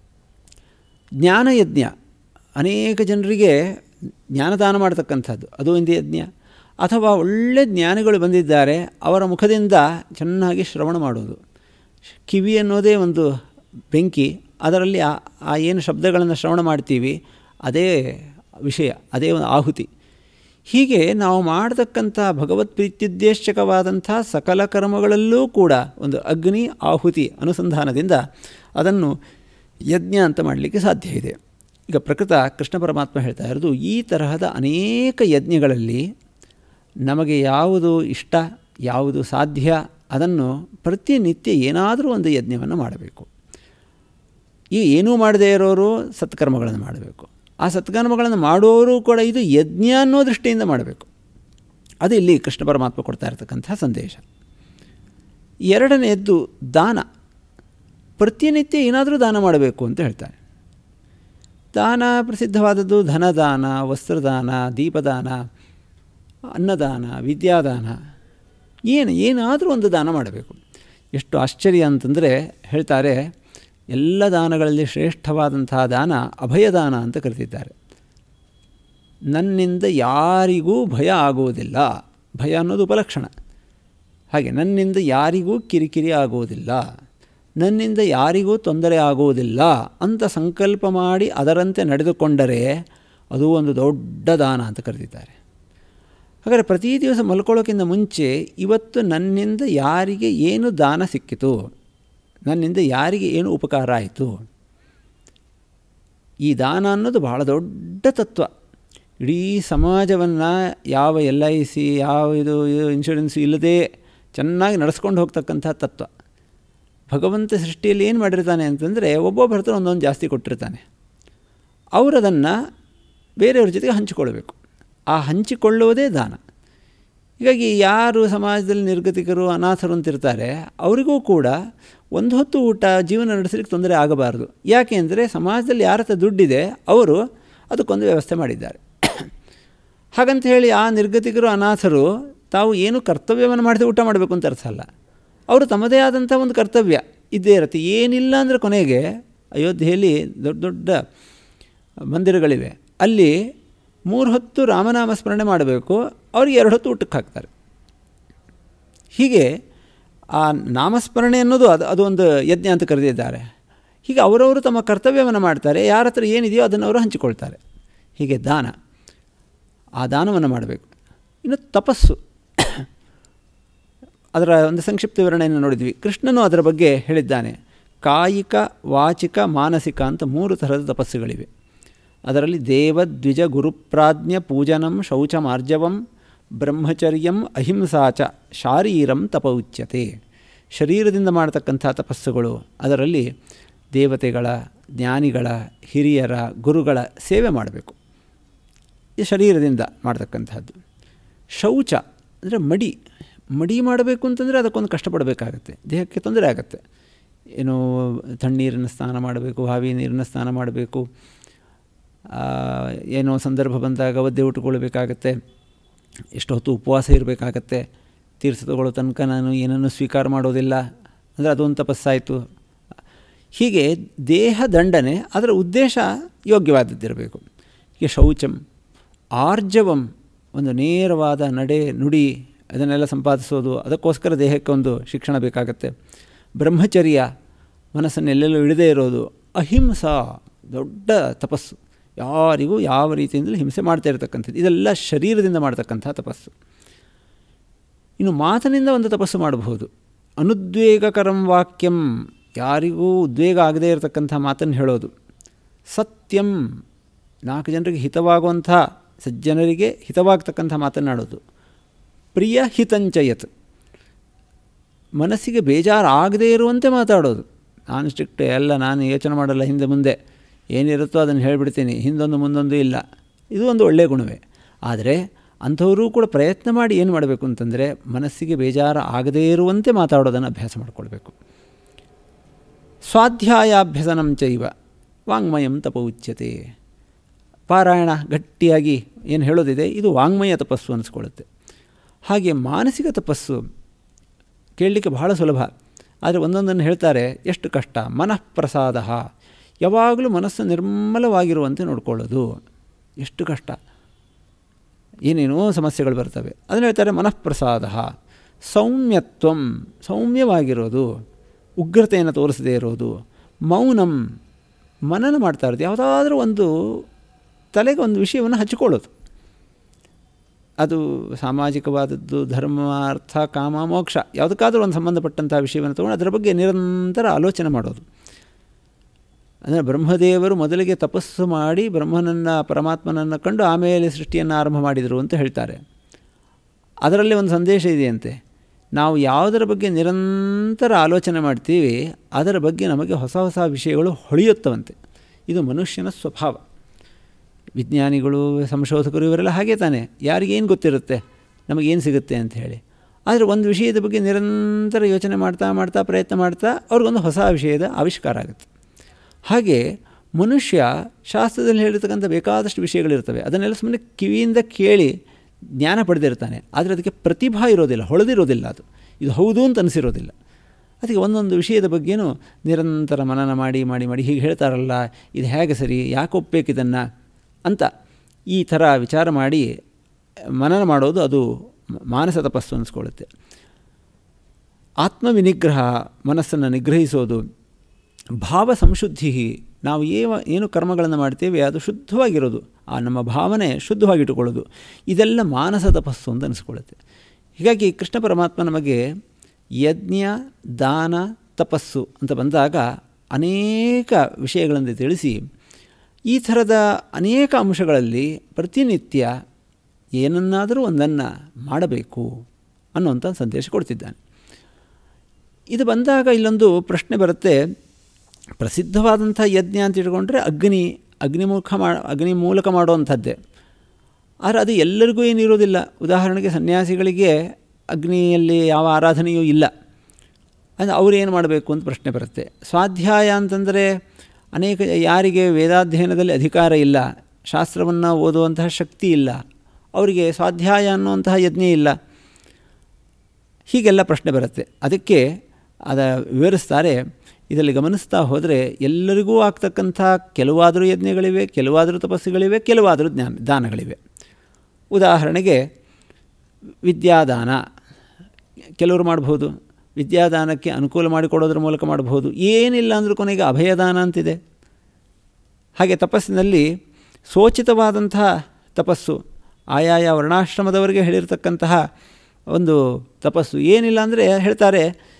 [SPEAKER 1] ಜ್ಞಾನಯಜ್ಞ ಅನೇಕ ಜನರಿಗೆ ಜ್ಞಾನದಾನ ಮಾಡ್ತಕ್ಕಂಥದ್ದು ಅದು ಒಂದು ಯಜ್ಞ ಅಥವಾ ಒಳ್ಳೆ ಜ್ಞಾನಿಗಳು ಬಂದಿದ್ದಾರೆ ಅವರ ಮುಖದಿಂದ ಚೆನ್ನಾಗಿ ಶ್ರವಣ ಮಾಡೋದು ಕಿವಿ ಅನ್ನೋದೇ ಒಂದು ಬೆಂಕಿ ಅದರಲ್ಲಿ ಆ ಆ ಏನು ಶಬ್ದಗಳನ್ನು ಶ್ರವಣ ಮಾಡ್ತೀವಿ ಅದೇ ವಿಷಯ ಅದೇ ಒಂದು ಆಹುತಿ ಹೀಗೆ ನಾವು ಮಾಡತಕ್ಕಂಥ ಭಗವತ್ ಪ್ರೀತ್ಯುದ್ದೇಶಕವಾದಂಥ ಸಕಲ ಕರ್ಮಗಳಲ್ಲೂ ಕೂಡ ಒಂದು ಅಗ್ನಿ ಆಹುತಿ ಅನುಸಂಧಾನದಿಂದ ಅದನ್ನು ಯಜ್ಞ ಅಂತ ಮಾಡಲಿಕ್ಕೆ ಸಾಧ್ಯ ಇದೆ ಈಗ ಪ್ರಕೃತ ಕೃಷ್ಣ ಪರಮಾತ್ಮ ಹೇಳ್ತಾ ಇರೋದು ಈ ತರಹದ ಅನೇಕ ಯಜ್ಞಗಳಲ್ಲಿ ನಮಗೆ ಯಾವುದು ಇಷ್ಟ ಯಾವುದು ಸಾಧ್ಯ ಅದನ್ನು ಪ್ರತಿನಿತ್ಯ ಏನಾದರೂ ಒಂದು ಯಜ್ಞವನ್ನು ಮಾಡಬೇಕು ಈ ಏನೂ ಮಾಡದೇ ಇರೋರು ಸತ್ಕರ್ಮಗಳನ್ನು ಮಾಡಬೇಕು ಆ ಸತ್ಕರ್ಮಗಳನ್ನು ಮಾಡುವವರು ಕೂಡ ಇದು ಯಜ್ಞ ಅನ್ನೋ ದೃಷ್ಟಿಯಿಂದ ಮಾಡಬೇಕು ಅದು ಇಲ್ಲಿ ಕೃಷ್ಣ ಪರಮಾತ್ಮ ಕೊಡ್ತಾ ಇರತಕ್ಕಂಥ ಸಂದೇಶ ಎರಡನೆಯದ್ದು ದಾನ ಪ್ರತಿನಿತ್ಯ ಏನಾದರೂ ದಾನ ಮಾಡಬೇಕು ಅಂತ ಹೇಳ್ತಾರೆ ದಾನ ಪ್ರಸಿದ್ಧವಾದದ್ದು ಧನದಾನ ವಸ್ತ್ರದಾನ ದೀಪದಾನ ಅನ್ನದಾನ ವಿದ್ಯಾದಾನ ಏನು ಏನಾದರೂ ಒಂದು ದಾನ ಮಾಡಬೇಕು ಎಷ್ಟು ಆಶ್ಚರ್ಯ ಅಂತಂದರೆ ಹೇಳ್ತಾರೆ ಎಲ್ಲ ದಾನಗಳಲ್ಲಿ ಶ್ರೇಷ್ಠವಾದಂತಹ ದಾನ ಅಭಯದಾನ ಅಂತ ಕರೆದಿದ್ದಾರೆ ನನ್ನಿಂದ ಯಾರಿಗೂ ಭಯ ಆಗುವುದಿಲ್ಲ ಭಯ ಅನ್ನೋದು ಉಪಲಕ್ಷಣ ಹಾಗೆ ನನ್ನಿಂದ ಯಾರಿಗೂ ಕಿರಿಕಿರಿ ಆಗುವುದಿಲ್ಲ ನನ್ನಿಂದ ಯಾರಿಗೂ ತೊಂದರೆ ಆಗುವುದಿಲ್ಲ ಅಂತ ಸಂಕಲ್ಪ ಮಾಡಿ ಅದರಂತೆ ನಡೆದುಕೊಂಡರೆ ಅದು ಒಂದು ದೊಡ್ಡ ದಾನ ಅಂತ ಕರೆದಿದ್ದಾರೆ ಹಾಗಾದರೆ ಪ್ರತಿ ದಿವಸ ಮಲ್ಕೊಳ್ಳೋಕ್ಕಿಂತ ಮುಂಚೆ ಇವತ್ತು ನನ್ನಿಂದ ಯಾರಿಗೆ ಏನು ದಾನ ಸಿಕ್ಕಿತು ನನ್ನಿಂದ ಯಾರಿಗೆ ಏನು ಉಪಕಾರ ಆಯಿತು ಈ ದಾನ ಅನ್ನೋದು ಬಹಳ ದೊಡ್ಡ ತತ್ವ ಇಡೀ ಸಮಾಜವನ್ನು ಯಾವ ಎಲ್ ಐ ಸಿ ಯಾವ ಇದು ಇದು ಇನ್ಶೂರೆನ್ಸ್ ಇಲ್ಲದೆ ಚೆನ್ನಾಗಿ ನಡೆಸ್ಕೊಂಡು ಹೋಗ್ತಕ್ಕಂಥ ತತ್ವ ಭಗವಂತ ಸೃಷ್ಟಿಯಲ್ಲಿ ಏನು ಮಾಡಿರ್ತಾನೆ ಅಂತಂದರೆ ಒಬ್ಬೊಬ್ಬರ ಹತ್ರ ಒಂದೊಂದು ಜಾಸ್ತಿ ಕೊಟ್ಟಿರ್ತಾನೆ ಅವರು ಅದನ್ನು ಬೇರೆಯವ್ರ ಜೊತೆಗೆ ಹಂಚಿಕೊಳ್ಬೇಕು ಆ ಹಂಚಿಕೊಳ್ಳುವುದೇ ದಾನ ಹೀಗಾಗಿ ಯಾರು ಸಮಾಜದಲ್ಲಿ ನಿರ್ಗತಿಕರು ಅನಾಥರು ಅಂತಿರ್ತಾರೆ ಅವರಿಗೂ ಕೂಡ ಒಂದು ಹೊತ್ತು ಊಟ ಜೀವನ ನಡೆಸಲಿಕ್ಕೆ ತೊಂದರೆ ಆಗಬಾರ್ದು ಯಾಕೆ ಅಂದರೆ ಸಮಾಜದಲ್ಲಿ ಯಾರ ಹತ್ರ ದುಡ್ಡಿದೆ ಅವರು ಅದಕ್ಕೊಂದು ವ್ಯವಸ್ಥೆ ಮಾಡಿದ್ದಾರೆ ಹಾಗಂತ ಹೇಳಿ ಆ ನಿರ್ಗತಿಕರು ಅನಾಥರು ತಾವು ಏನು ಕರ್ತವ್ಯವನ್ನು ಮಾಡಿದ್ರೆ ಊಟ ಮಾಡಬೇಕು ಅಂತ ಅರ್ಥ ಅಲ್ಲ ಅವರು ತಮ್ಮದೇ ಆದಂಥ ಒಂದು ಕರ್ತವ್ಯ ಇದ್ದೇ ಇರುತ್ತೆ ಏನಿಲ್ಲ ಅಂದರೆ ಕೊನೆಗೆ ಅಯೋಧ್ಯೆಯಲ್ಲಿ ದೊಡ್ಡ ದೊಡ್ಡ ಮಂದಿರಗಳಿವೆ ಅಲ್ಲಿ ಮೂರು ಹೊತ್ತು ರಾಮನಾಮ ಸ್ಮರಣೆ ಮಾಡಬೇಕು ಅವ್ರಿಗೆ ಎರಡು ಹೊತ್ತು ಊಟಕ್ಕೆ ಹಾಕ್ತಾರೆ ಹೀಗೆ ಆ ನಾಮಸ್ಮರಣೆ ಅನ್ನೋದು ಅದು ಅದು ಒಂದು ಯಜ್ಞ ಅಂತ ಕರೆದಿದ್ದಾರೆ ಹೀಗೆ ಅವರವರು ತಮ್ಮ ಕರ್ತವ್ಯವನ್ನು ಮಾಡ್ತಾರೆ ಯಾರ ಹತ್ರ ಏನಿದೆಯೋ ಅದನ್ನು ಅವರು ಹಂಚಿಕೊಳ್ತಾರೆ ಹೀಗೆ ದಾನ ಆ ದಾನವನ್ನು ಮಾಡಬೇಕು ಇನ್ನು ತಪಸ್ಸು ಅದರ ಒಂದು ಸಂಕ್ಷಿಪ್ತ ವಿವರಣೆಯನ್ನು ನೋಡಿದ್ವಿ ಕೃಷ್ಣನು ಅದರ ಬಗ್ಗೆ ಹೇಳಿದ್ದಾನೆ ಕಾಯಿಕ ವಾಚಿಕ ಮಾನಸಿಕ ಅಂತ ಮೂರು ಥರದ ತಪಸ್ಸುಗಳಿವೆ ಅದರಲ್ಲಿ ದೇವದ್ವಿಜ ಗುರುಪ್ರಾಜ್ಞ ಪೂಜನಂ ಶೌಚಮಾರ್ಜವಂ ಬ್ರಹ್ಮಚರ್ಯಂ ಅಹಿಂಸಾಚ ಶಾರೀರಂ ತಪ ಉಚ್ಯತೆ ಶರೀರದಿಂದ ಮಾಡತಕ್ಕಂಥ ತಪಸ್ಸುಗಳು ಅದರಲ್ಲಿ ದೇವತೆಗಳ ಜ್ಞಾನಿಗಳ ಹಿರಿಯರ ಗುರುಗಳ ಸೇವೆ ಮಾಡಬೇಕು ಈ ಶರೀರದಿಂದ ಮಾಡ್ತಕ್ಕಂಥದ್ದು ಶೌಚ ಅಂದರೆ ಮಡಿ ಮಡಿ ಮಾಡಬೇಕು ಅಂತಂದರೆ ಅದಕ್ಕೊಂದು ಕಷ್ಟಪಡಬೇಕಾಗತ್ತೆ ದೇಹಕ್ಕೆ ತೊಂದರೆ ಆಗುತ್ತೆ ಏನು ತಣ್ಣೀರಿನ ಸ್ನಾನ ಮಾಡಬೇಕು ಹಾವಿ ನೀರಿನ ಸ್ನಾನ ಮಾಡಬೇಕು ಏನೋ ಸಂದರ್ಭ ಬಂದಾಗ ಒದ್ದೆ ಉಟ್ಕೊಳ್ಬೇಕಾಗತ್ತೆ ಎಷ್ಟು ಹೊತ್ತು ಉಪವಾಸ ಇರಬೇಕಾಗತ್ತೆ ತೀರ್ಥ ತಗೊಳ್ಳೋ ತನಕ ನಾನು ಏನನ್ನು ಸ್ವೀಕಾರ ಮಾಡೋದಿಲ್ಲ ಅಂದರೆ ಅದೊಂದು ತಪಸ್ಸಾಯಿತು ಹೀಗೆ ದೇಹ ದಂಡನೆ ಅದರ ಉದ್ದೇಶ ಯೋಗ್ಯವಾದದ್ದಿರಬೇಕು ಹೀಗೆ ಶೌಚಂ ಆರ್ಜವಂ ಒಂದು ನೇರವಾದ ನಡೆ ನುಡಿ ಅದನ್ನೆಲ್ಲ ಸಂಪಾದಿಸೋದು ಅದಕ್ಕೋಸ್ಕರ ದೇಹಕ್ಕೆ ಒಂದು ಶಿಕ್ಷಣ ಬೇಕಾಗತ್ತೆ ಬ್ರಹ್ಮಚರ್ಯ ಮನಸ್ಸನ್ನು ಎಲ್ಲೆಲ್ಲೂ ಇಳದೇ ಇರೋದು ಅಹಿಂಸಾ ದೊಡ್ಡ ತಪಸ್ಸು ಯಾರಿಗೂ ಯಾವ ರೀತಿಯಿಂದಲೂ ಹಿಂಸೆ ಮಾಡ್ತಾ ಇರತಕ್ಕಂಥದ್ದು ಇದೆಲ್ಲ ಶರೀರದಿಂದ ಮಾಡ್ತಕ್ಕಂಥ ತಪಸ್ಸು ಇನ್ನು ಮಾತಿನಿಂದ ಒಂದು ತಪಸ್ಸು ಮಾಡಬಹುದು ಅನುದ್ವೇಗಕರಂ ವಾಕ್ಯಂ ಯಾರಿಗೂ ಉದ್ವೇಗ ಆಗದೇ ಇರತಕ್ಕಂಥ ಮಾತನ್ನು ಹೇಳೋದು ಸತ್ಯಂ ನಾಲ್ಕು ಜನರಿಗೆ ಹಿತವಾಗುವಂಥ ಸಜ್ಜನರಿಗೆ ಹಿತವಾಗ್ತಕ್ಕಂಥ ಮಾತನ್ನಾಡೋದು ಪ್ರಿಯ ಹಿತಂಚಯತ್ ಮನಸ್ಸಿಗೆ ಬೇಜಾರು ಆಗದೇ ಇರುವಂತೆ ಮಾತಾಡೋದು ನಾನು ಸ್ಟ್ರಿಕ್ಟ್ ಎಲ್ಲ ನಾನು ಯೋಚನೆ ಮಾಡಲ್ಲ ಹಿಂದೆ ಮುಂದೆ ಏನಿರುತ್ತೋ ಅದನ್ನು ಹೇಳಿಬಿಡ್ತೀನಿ ಹಿಂದೊಂದು ಮುಂದೊಂದು ಇಲ್ಲ ಇದು ಒಂದು ಒಳ್ಳೆಯ ಗುಣವೇ ಆದರೆ ಅಂಥವರು ಕೂಡ ಪ್ರಯತ್ನ ಮಾಡಿ ಏನು ಮಾಡಬೇಕು ಅಂತಂದರೆ ಮನಸ್ಸಿಗೆ ಬೇಜಾರು ಆಗದೇ ಇರುವಂತೆ ಮಾತಾಡೋದನ್ನು ಅಭ್ಯಾಸ ಮಾಡಿಕೊಳ್ಬೇಕು ಸ್ವಾಧ್ಯಾಯಾಭ್ಯಸನಂ ಚೈವ ವಾಂಗ್ಮಯಂ ತಪ ಉಚ್ಯತೆ ಪಾರಾಯಣ ಗಟ್ಟಿಯಾಗಿ ಏನು ಹೇಳೋದಿದೆ ಇದು ವಾಂಗ್ಮಯ ತಪಸ್ಸು ಅನಿಸ್ಕೊಳ್ಳುತ್ತೆ ಹಾಗೆ ಮಾನಸಿಕ ತಪಸ್ಸು ಕೇಳಲಿಕ್ಕೆ ಬಹಳ ಸುಲಭ ಆದರೆ ಒಂದೊಂದನ್ನು ಹೇಳ್ತಾರೆ ಎಷ್ಟು ಕಷ್ಟ ಮನಃಪ್ರಸಾದ ಯಾವಾಗಲೂ ಮನಸ್ಸು ನಿರ್ಮಲವಾಗಿರುವಂತೆ ನೋಡ್ಕೊಳ್ಳೋದು ಎಷ್ಟು ಕಷ್ಟ ಏನೇನೋ ಸಮಸ್ಯೆಗಳು ಬರ್ತವೆ ಅದನ್ನು ಹೇಳ್ತಾರೆ ಮನಃಪ್ರಸಾದ ಸೌಮ್ಯತ್ವಂ ಸೌಮ್ಯವಾಗಿರೋದು ಉಗ್ರತೆಯನ್ನು ತೋರಿಸದೇ ಇರೋದು ಮೌನಂ ಮನನ ಮಾಡ್ತಾ ಇರೋದು ಯಾವುದಾದ್ರೂ ಒಂದು ತಲೆಗೆ ಒಂದು ವಿಷಯವನ್ನು ಹಚ್ಕೊಳ್ಳೋದು ಅದು ಸಾಮಾಜಿಕವಾದದ್ದು ಧರ್ಮ ಅರ್ಥ ಕಾಮ ಮೋಕ್ಷ ಯಾವುದಕ್ಕಾದರೂ ಒಂದು ಸಂಬಂಧಪಟ್ಟಂಥ ವಿಷಯವನ್ನು ತೊಗೊಂಡು ಅದರ ಬಗ್ಗೆ ನಿರಂತರ ಆಲೋಚನೆ ಮಾಡೋದು ಅಂದರೆ ಬ್ರಹ್ಮದೇವರು ಮೊದಲಿಗೆ ತಪಸ್ಸು ಮಾಡಿ ಬ್ರಹ್ಮನನ್ನು ಪರಮಾತ್ಮನನ್ನು ಕಂಡು ಆಮೇಲೆ ಸೃಷ್ಟಿಯನ್ನು ಆರಂಭ ಮಾಡಿದರು ಅಂತ ಹೇಳ್ತಾರೆ ಅದರಲ್ಲಿ ಒಂದು ಸಂದೇಶ ಇದೆಯಂತೆ ನಾವು ಯಾವುದರ ಬಗ್ಗೆ ನಿರಂತರ ಆಲೋಚನೆ ಮಾಡ್ತೀವಿ ಅದರ ಬಗ್ಗೆ ನಮಗೆ ಹೊಸ ಹೊಸ ವಿಷಯಗಳು ಹೊಳೆಯುತ್ತವಂತೆ ಇದು ಮನುಷ್ಯನ ಸ್ವಭಾವ ವಿಜ್ಞಾನಿಗಳು ಸಂಶೋಧಕರು ಇವರೆಲ್ಲ ಹಾಗೆ ತಾನೆ ಯಾರಿಗೇನು ಗೊತ್ತಿರುತ್ತೆ ನಮಗೇನು ಸಿಗುತ್ತೆ ಅಂತ ಹೇಳಿ ಆದರೆ ಒಂದು ವಿಷಯದ ಬಗ್ಗೆ ನಿರಂತರ ಯೋಚನೆ ಮಾಡ್ತಾ ಮಾಡ್ತಾ ಪ್ರಯತ್ನ ಮಾಡ್ತಾ ಅವ್ರಿಗೊಂದು ಹೊಸ ವಿಷಯದ ಆವಿಷ್ಕಾರ ಆಗುತ್ತೆ ಹಾಗೆ ಮನುಷ್ಯ ಶಾಸ್ತ್ರದಲ್ಲಿ ಹೇಳಿರ್ತಕ್ಕಂಥ ಬೇಕಾದಷ್ಟು ವಿಷಯಗಳಿರ್ತವೆ ಅದನ್ನೆಲ್ಲ ಸುಮ್ಮನೆ ಕಿವಿಯಿಂದ ಕೇಳಿ ಜ್ಞಾನ ಪಡೆದಿರ್ತಾನೆ ಆದರೆ ಅದಕ್ಕೆ ಪ್ರತಿಭಾ ಇರೋದಿಲ್ಲ ಹೊಳೆದಿರೋದಿಲ್ಲ ಅದು ಇದು ಹೌದು ಅಂತ ಅನಿಸಿರೋದಿಲ್ಲ ಅದಕ್ಕೆ ಒಂದೊಂದು ವಿಷಯದ ಬಗ್ಗೆನೂ ನಿರಂತರ ಮನನ ಮಾಡಿ ಮಾಡಿ ಮಾಡಿ ಹೀಗೆ ಹೇಳ್ತಾರಲ್ಲ ಇದು ಹೇಗೆ ಸರಿ ಯಾಕೆ ಒಪ್ಪಬೇಕು ಇದನ್ನು ಅಂತ ಈ ಥರ ವಿಚಾರ ಮಾಡಿ ಮನನ ಮಾಡೋದು ಅದು ಮಾನಸ ತಪಸ್ಸು ಅನಿಸ್ಕೊಳ್ಳುತ್ತೆ ಆತ್ಮವಿನಿಗ್ರಹ ಮನಸ್ಸನ್ನು ನಿಗ್ರಹಿಸೋದು ಭಾವ ಸಂಶುದ್ಧಿ ನಾವು ಏವ ಏನು ಕರ್ಮಗಳನ್ನು ಮಾಡ್ತೇವೆ ಅದು ಶುದ್ಧವಾಗಿರೋದು ಆ ನಮ್ಮ ಭಾವನೆ ಶುದ್ಧವಾಗಿಟ್ಟುಕೊಳ್ಳೋದು ಇದೆಲ್ಲ ಮಾನಸ ತಪಸ್ಸು ಅಂತ ಅನಿಸ್ಕೊಳ್ಳುತ್ತೆ ಹೀಗಾಗಿ ಕೃಷ್ಣ ಪರಮಾತ್ಮ ನಮಗೆ ಯಜ್ಞ ದಾನ ತಪಸ್ಸು ಅಂತ ಬಂದಾಗ ಅನೇಕ ವಿಷಯಗಳನ್ನು ತಿಳಿಸಿ ಈ ಥರದ ಅನೇಕ ಅಂಶಗಳಲ್ಲಿ ಪ್ರತಿನಿತ್ಯ ಏನನ್ನಾದರೂ ಒಂದನ್ನು ಮಾಡಬೇಕು ಅನ್ನುವಂಥ ಸಂದೇಶ ಕೊಡ್ತಿದ್ದಾನೆ ಇದು ಬಂದಾಗ ಇಲ್ಲೊಂದು ಪ್ರಶ್ನೆ ಬರುತ್ತೆ ಪ್ರಸಿದ್ಧವಾದಂಥ ಯಜ್ಞ ಅಂತ ಇಟ್ಕೊಂಡ್ರೆ ಅಗ್ನಿ ಅಗ್ನಿಮುಖ ಮಾ ಅಗ್ನಿ ಮೂಲಕ ಮಾಡುವಂಥದ್ದೇ ಆದರೆ ಅದು ಎಲ್ಲರಿಗೂ ಏನಿರೋದಿಲ್ಲ ಉದಾಹರಣೆಗೆ ಸನ್ಯಾಸಿಗಳಿಗೆ ಅಗ್ನಿಯಲ್ಲಿ ಯಾವ ಆರಾಧನೆಯೂ ಇಲ್ಲ ಅಂದರೆ ಅವ್ರು ಏನು ಮಾಡಬೇಕು ಅಂತ ಪ್ರಶ್ನೆ ಬರುತ್ತೆ ಸ್ವಾಧ್ಯಾಯ ಅಂತಂದರೆ ಅನೇಕ ಯಾರಿಗೆ ವೇದಾಧ್ಯಯನದಲ್ಲಿ ಅಧಿಕಾರ ಇಲ್ಲ ಶಾಸ್ತ್ರವನ್ನು ಓದುವಂತಹ ಶಕ್ತಿ ಇಲ್ಲ ಅವರಿಗೆ ಸ್ವಾಧ್ಯಾಯ ಅನ್ನುವಂತಹ ಯಜ್ಞ ಇಲ್ಲ ಹೀಗೆಲ್ಲ ಪ್ರಶ್ನೆ ಬರುತ್ತೆ ಅದಕ್ಕೆ ಅದ ವಿವರಿಸ್ತಾರೆ ಇದರಲ್ಲಿ ಗಮನಿಸ್ತಾ ಹೋದರೆ ಎಲ್ಲರಿಗೂ ಆಗ್ತಕ್ಕಂಥ ಕೆಲವಾದರೂ ಯಜ್ಞಗಳಿವೆ ಕೆಲವಾದರೂ ತಪಸ್ಸುಗಳಿವೆ ಕೆಲವಾದರೂ ಜ್ಞಾನ ದಾನಗಳಿವೆ ಉದಾಹರಣೆಗೆ ವಿದ್ಯಾದಾನ ಕೆಲವರು ಮಾಡ್ಬೋದು ವಿದ್ಯಾದಾನಕ್ಕೆ ಅನುಕೂಲ ಮಾಡಿಕೊಡೋದ್ರ ಮೂಲಕ ಮಾಡಬಹುದು ಏನಿಲ್ಲ ಅಂದರೂ ಕೊನೆಗೆ ಅಭಯದಾನ ಅಂತಿದೆ ಹಾಗೆ ತಪಸ್ಸಿನಲ್ಲಿ ಸೋಚಿತವಾದಂತಹ ತಪಸ್ಸು ಆಯಾಯ ವರ್ಣಾಶ್ರಮದವರಿಗೆ ಹೇಳಿರ್ತಕ್ಕಂತಹ ಒಂದು ತಪಸ್ಸು ಏನಿಲ್ಲ ಅಂದರೆ ಹೇಳ್ತಾರೆ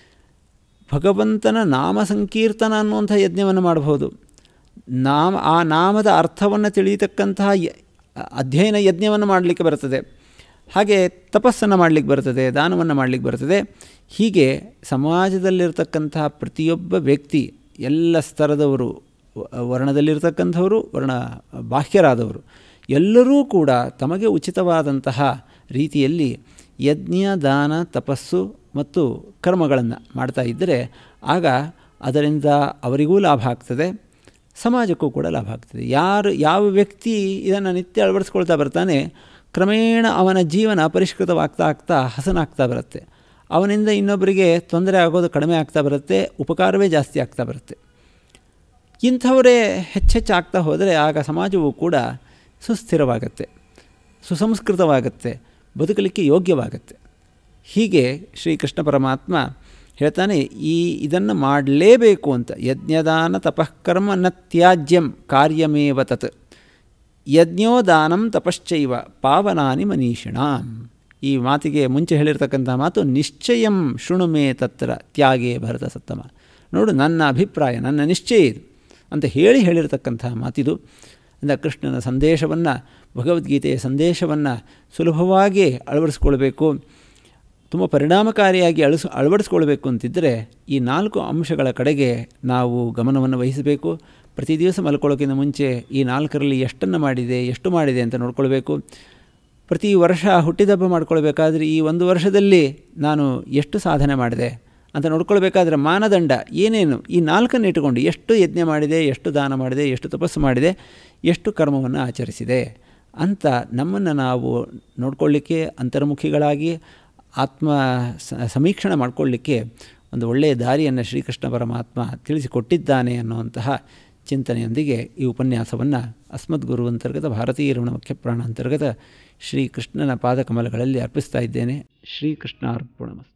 [SPEAKER 1] ಭಗವಂತನ ನಾಮ ಸಂಕೀರ್ತನ ಅನ್ನುವಂಥ ಯಜ್ಞವನ್ನು ಮಾಡಬಹುದು ನಾಮ ಆ ನಾಮದ ಅರ್ಥವನ್ನು ತಿಳಿಯತಕ್ಕಂತಹ ಅಧ್ಯಯನ ಯಜ್ಞವನ್ನು ಮಾಡಲಿಕ್ಕೆ ಬರ್ತದೆ ಹಾಗೆ ತಪಸ್ಸನ್ನು ಮಾಡಲಿಕ್ಕೆ ಬರ್ತದೆ ದಾನವನ್ನು ಮಾಡಲಿಕ್ಕೆ ಬರ್ತದೆ ಹೀಗೆ ಸಮಾಜದಲ್ಲಿರ್ತಕ್ಕಂತಹ ಪ್ರತಿಯೊಬ್ಬ ವ್ಯಕ್ತಿ ಎಲ್ಲ ಸ್ತರದವರು ವರ್ಣದಲ್ಲಿರ್ತಕ್ಕಂಥವರು ವರ್ಣ ಬಾಹ್ಯರಾದವರು ಎಲ್ಲರೂ ಕೂಡ ತಮಗೆ ಉಚಿತವಾದಂತಹ ರೀತಿಯಲ್ಲಿ ಯಜ್ಞ ದಾನ ತಪಸ್ಸು ಮತ್ತು ಕರ್ಮಗಳನ್ನು ಮಾಡ್ತಾ ಇದ್ದರೆ ಆಗ ಅದರಿಂದ ಅವರಿಗೂ ಲಾಭ ಆಗ್ತದೆ ಸಮಾಜಕ್ಕೂ ಕೂಡ ಲಾಭ ಆಗ್ತದೆ ಯಾರು ಯಾವ ವ್ಯಕ್ತಿ ಇದನ್ನು ನಿತ್ಯ ಅಳವಡಿಸ್ಕೊಳ್ತಾ ಬರ್ತಾನೆ ಕ್ರಮೇಣ ಅವನ ಜೀವನ ಪರಿಷ್ಕೃತವಾಗ್ತಾ ಆಗ್ತಾ ಹಸನಾಗ್ತಾ ಬರುತ್ತೆ ಅವನಿಂದ ಇನ್ನೊಬ್ಬರಿಗೆ ತೊಂದರೆ ಆಗೋದು ಕಡಿಮೆ ಆಗ್ತಾ ಬರುತ್ತೆ ಉಪಕಾರವೇ ಜಾಸ್ತಿ ಆಗ್ತಾ ಬರುತ್ತೆ ಇಂಥವರೇ ಹೆಚ್ಚೆಚ್ಚು ಆಗ್ತಾ ಹೋದರೆ ಆಗ ಸಮಾಜವು ಕೂಡ ಸುಸ್ಥಿರವಾಗತ್ತೆ ಸುಸಂಸ್ಕೃತವಾಗತ್ತೆ ಬದುಕಲಿಕ್ಕೆ ಯೋಗ್ಯವಾಗತ್ತೆ ಹೀಗೆ ಶ್ರೀಕೃಷ್ಣ ಪರಮಾತ್ಮ ಹೇಳ್ತಾನೆ ಈ ಇದನ್ನು ಮಾಡಲೇಬೇಕು ಅಂತ ಯಜ್ಞದಾನ ತಪಃಕರ್ಮ ನ ತ್ಯಾಜ್ಯಂ ಕಾರ್ಯಮೇವ ತತ್ ಯಜ್ಞೋದಾನಂ ತಪಶ್ಚೈವ ಪಾವನಾನಿ ಮನೀಷಿಣಾಂ ಈ ಮಾತಿಗೆ ಮುಂಚೆ ಹೇಳಿರ್ತಕ್ಕಂಥ ಮಾತು ನಿಶ್ಚಯಂ ಶೃಣುಮೇ ತತ್ರ ತ್ಯಾಗೇ ಭರತ ಸತ್ತಮ ನೋಡು ನನ್ನ ಅಭಿಪ್ರಾಯ ನನ್ನ ನಿಶ್ಚಯ ಇದು ಅಂತ ಹೇಳಿ ಹೇಳಿರ್ತಕ್ಕಂಥ ಮಾತಿದು ಅಂದರೆ ಕೃಷ್ಣನ ಸಂದೇಶವನ್ನು ಭಗವದ್ಗೀತೆಯ ಸಂದೇಶವನ್ನು ಸುಲಭವಾಗಿ ಅಳವಡಿಸ್ಕೊಳ್ಬೇಕು ತುಂಬ ಪರಿಣಾಮಕಾರಿಯಾಗಿ ಅಳಿಸ್ ಅಳವಡಿಸ್ಕೊಳ್ಬೇಕು ಅಂತಿದ್ದರೆ ಈ ನಾಲ್ಕು ಅಂಶಗಳ ಕಡೆಗೆ ನಾವು ಗಮನವನ್ನು ವಹಿಸಬೇಕು ಪ್ರತಿ ದಿವಸ ಮಲ್ಕೊಳ್ಳೋಕ್ಕಿಂತ ಮುಂಚೆ ಈ ನಾಲ್ಕರಲ್ಲಿ ಎಷ್ಟನ್ನು ಮಾಡಿದೆ ಎಷ್ಟು ಮಾಡಿದೆ ಅಂತ ನೋಡ್ಕೊಳ್ಬೇಕು ಪ್ರತಿ ವರ್ಷ ಹುಟ್ಟಿದಬ್ಬ ಮಾಡ್ಕೊಳ್ಬೇಕಾದ್ರೆ ಈ ಒಂದು ವರ್ಷದಲ್ಲಿ ನಾನು ಎಷ್ಟು ಸಾಧನೆ ಮಾಡಿದೆ ಅಂತ ನೋಡ್ಕೊಳ್ಬೇಕಾದ್ರೆ ಮಾನದಂಡ ಏನೇನು ಈ ನಾಲ್ಕನ್ನು ಇಟ್ಟುಕೊಂಡು ಎಷ್ಟು ಯಜ್ಞ ಮಾಡಿದೆ ಎಷ್ಟು ದಾನ ಮಾಡಿದೆ ಎಷ್ಟು ತಪಸ್ಸು ಮಾಡಿದೆ ಎಷ್ಟು ಕರ್ಮವನ್ನು ಆಚರಿಸಿದೆ ಅಂತ ನಮ್ಮನ್ನು ನಾವು ನೋಡ್ಕೊಳ್ಳಿಕ್ಕೆ ಅಂತರ್ಮುಖಿಗಳಾಗಿ ಆತ್ಮ ಸಮೀಕ್ಷಣೆ ಮಾಡಿಕೊಳ್ಳಿಕ್ಕೆ ಒಂದು ಒಳ್ಳೆಯ ದಾರಿಯನ್ನು ಶ್ರೀಕೃಷ್ಣ ಪರಮಾತ್ಮ ತಿಳಿಸಿಕೊಟ್ಟಿದ್ದಾನೆ ಅನ್ನುವಂತಹ ಚಿಂತನೆಯೊಂದಿಗೆ ಈ ಉಪನ್ಯಾಸವನ್ನು ಅಸ್ಮದ್ಗುರು ಅಂತರ್ಗತ ಭಾರತೀಯ ರಮಣ ಮುಖ್ಯ ಪ್ರಾಣ ಅಂತರ್ಗತ ಶ್ರೀಕೃಷ್ಣನ ಪಾದಕಮಲಗಳಲ್ಲಿ ಅರ್ಪಿಸ್ತಾ ಇದ್ದೇನೆ ಶ್ರೀಕೃಷ್ಣ ಅರ್ಪಣಮಸ್ತು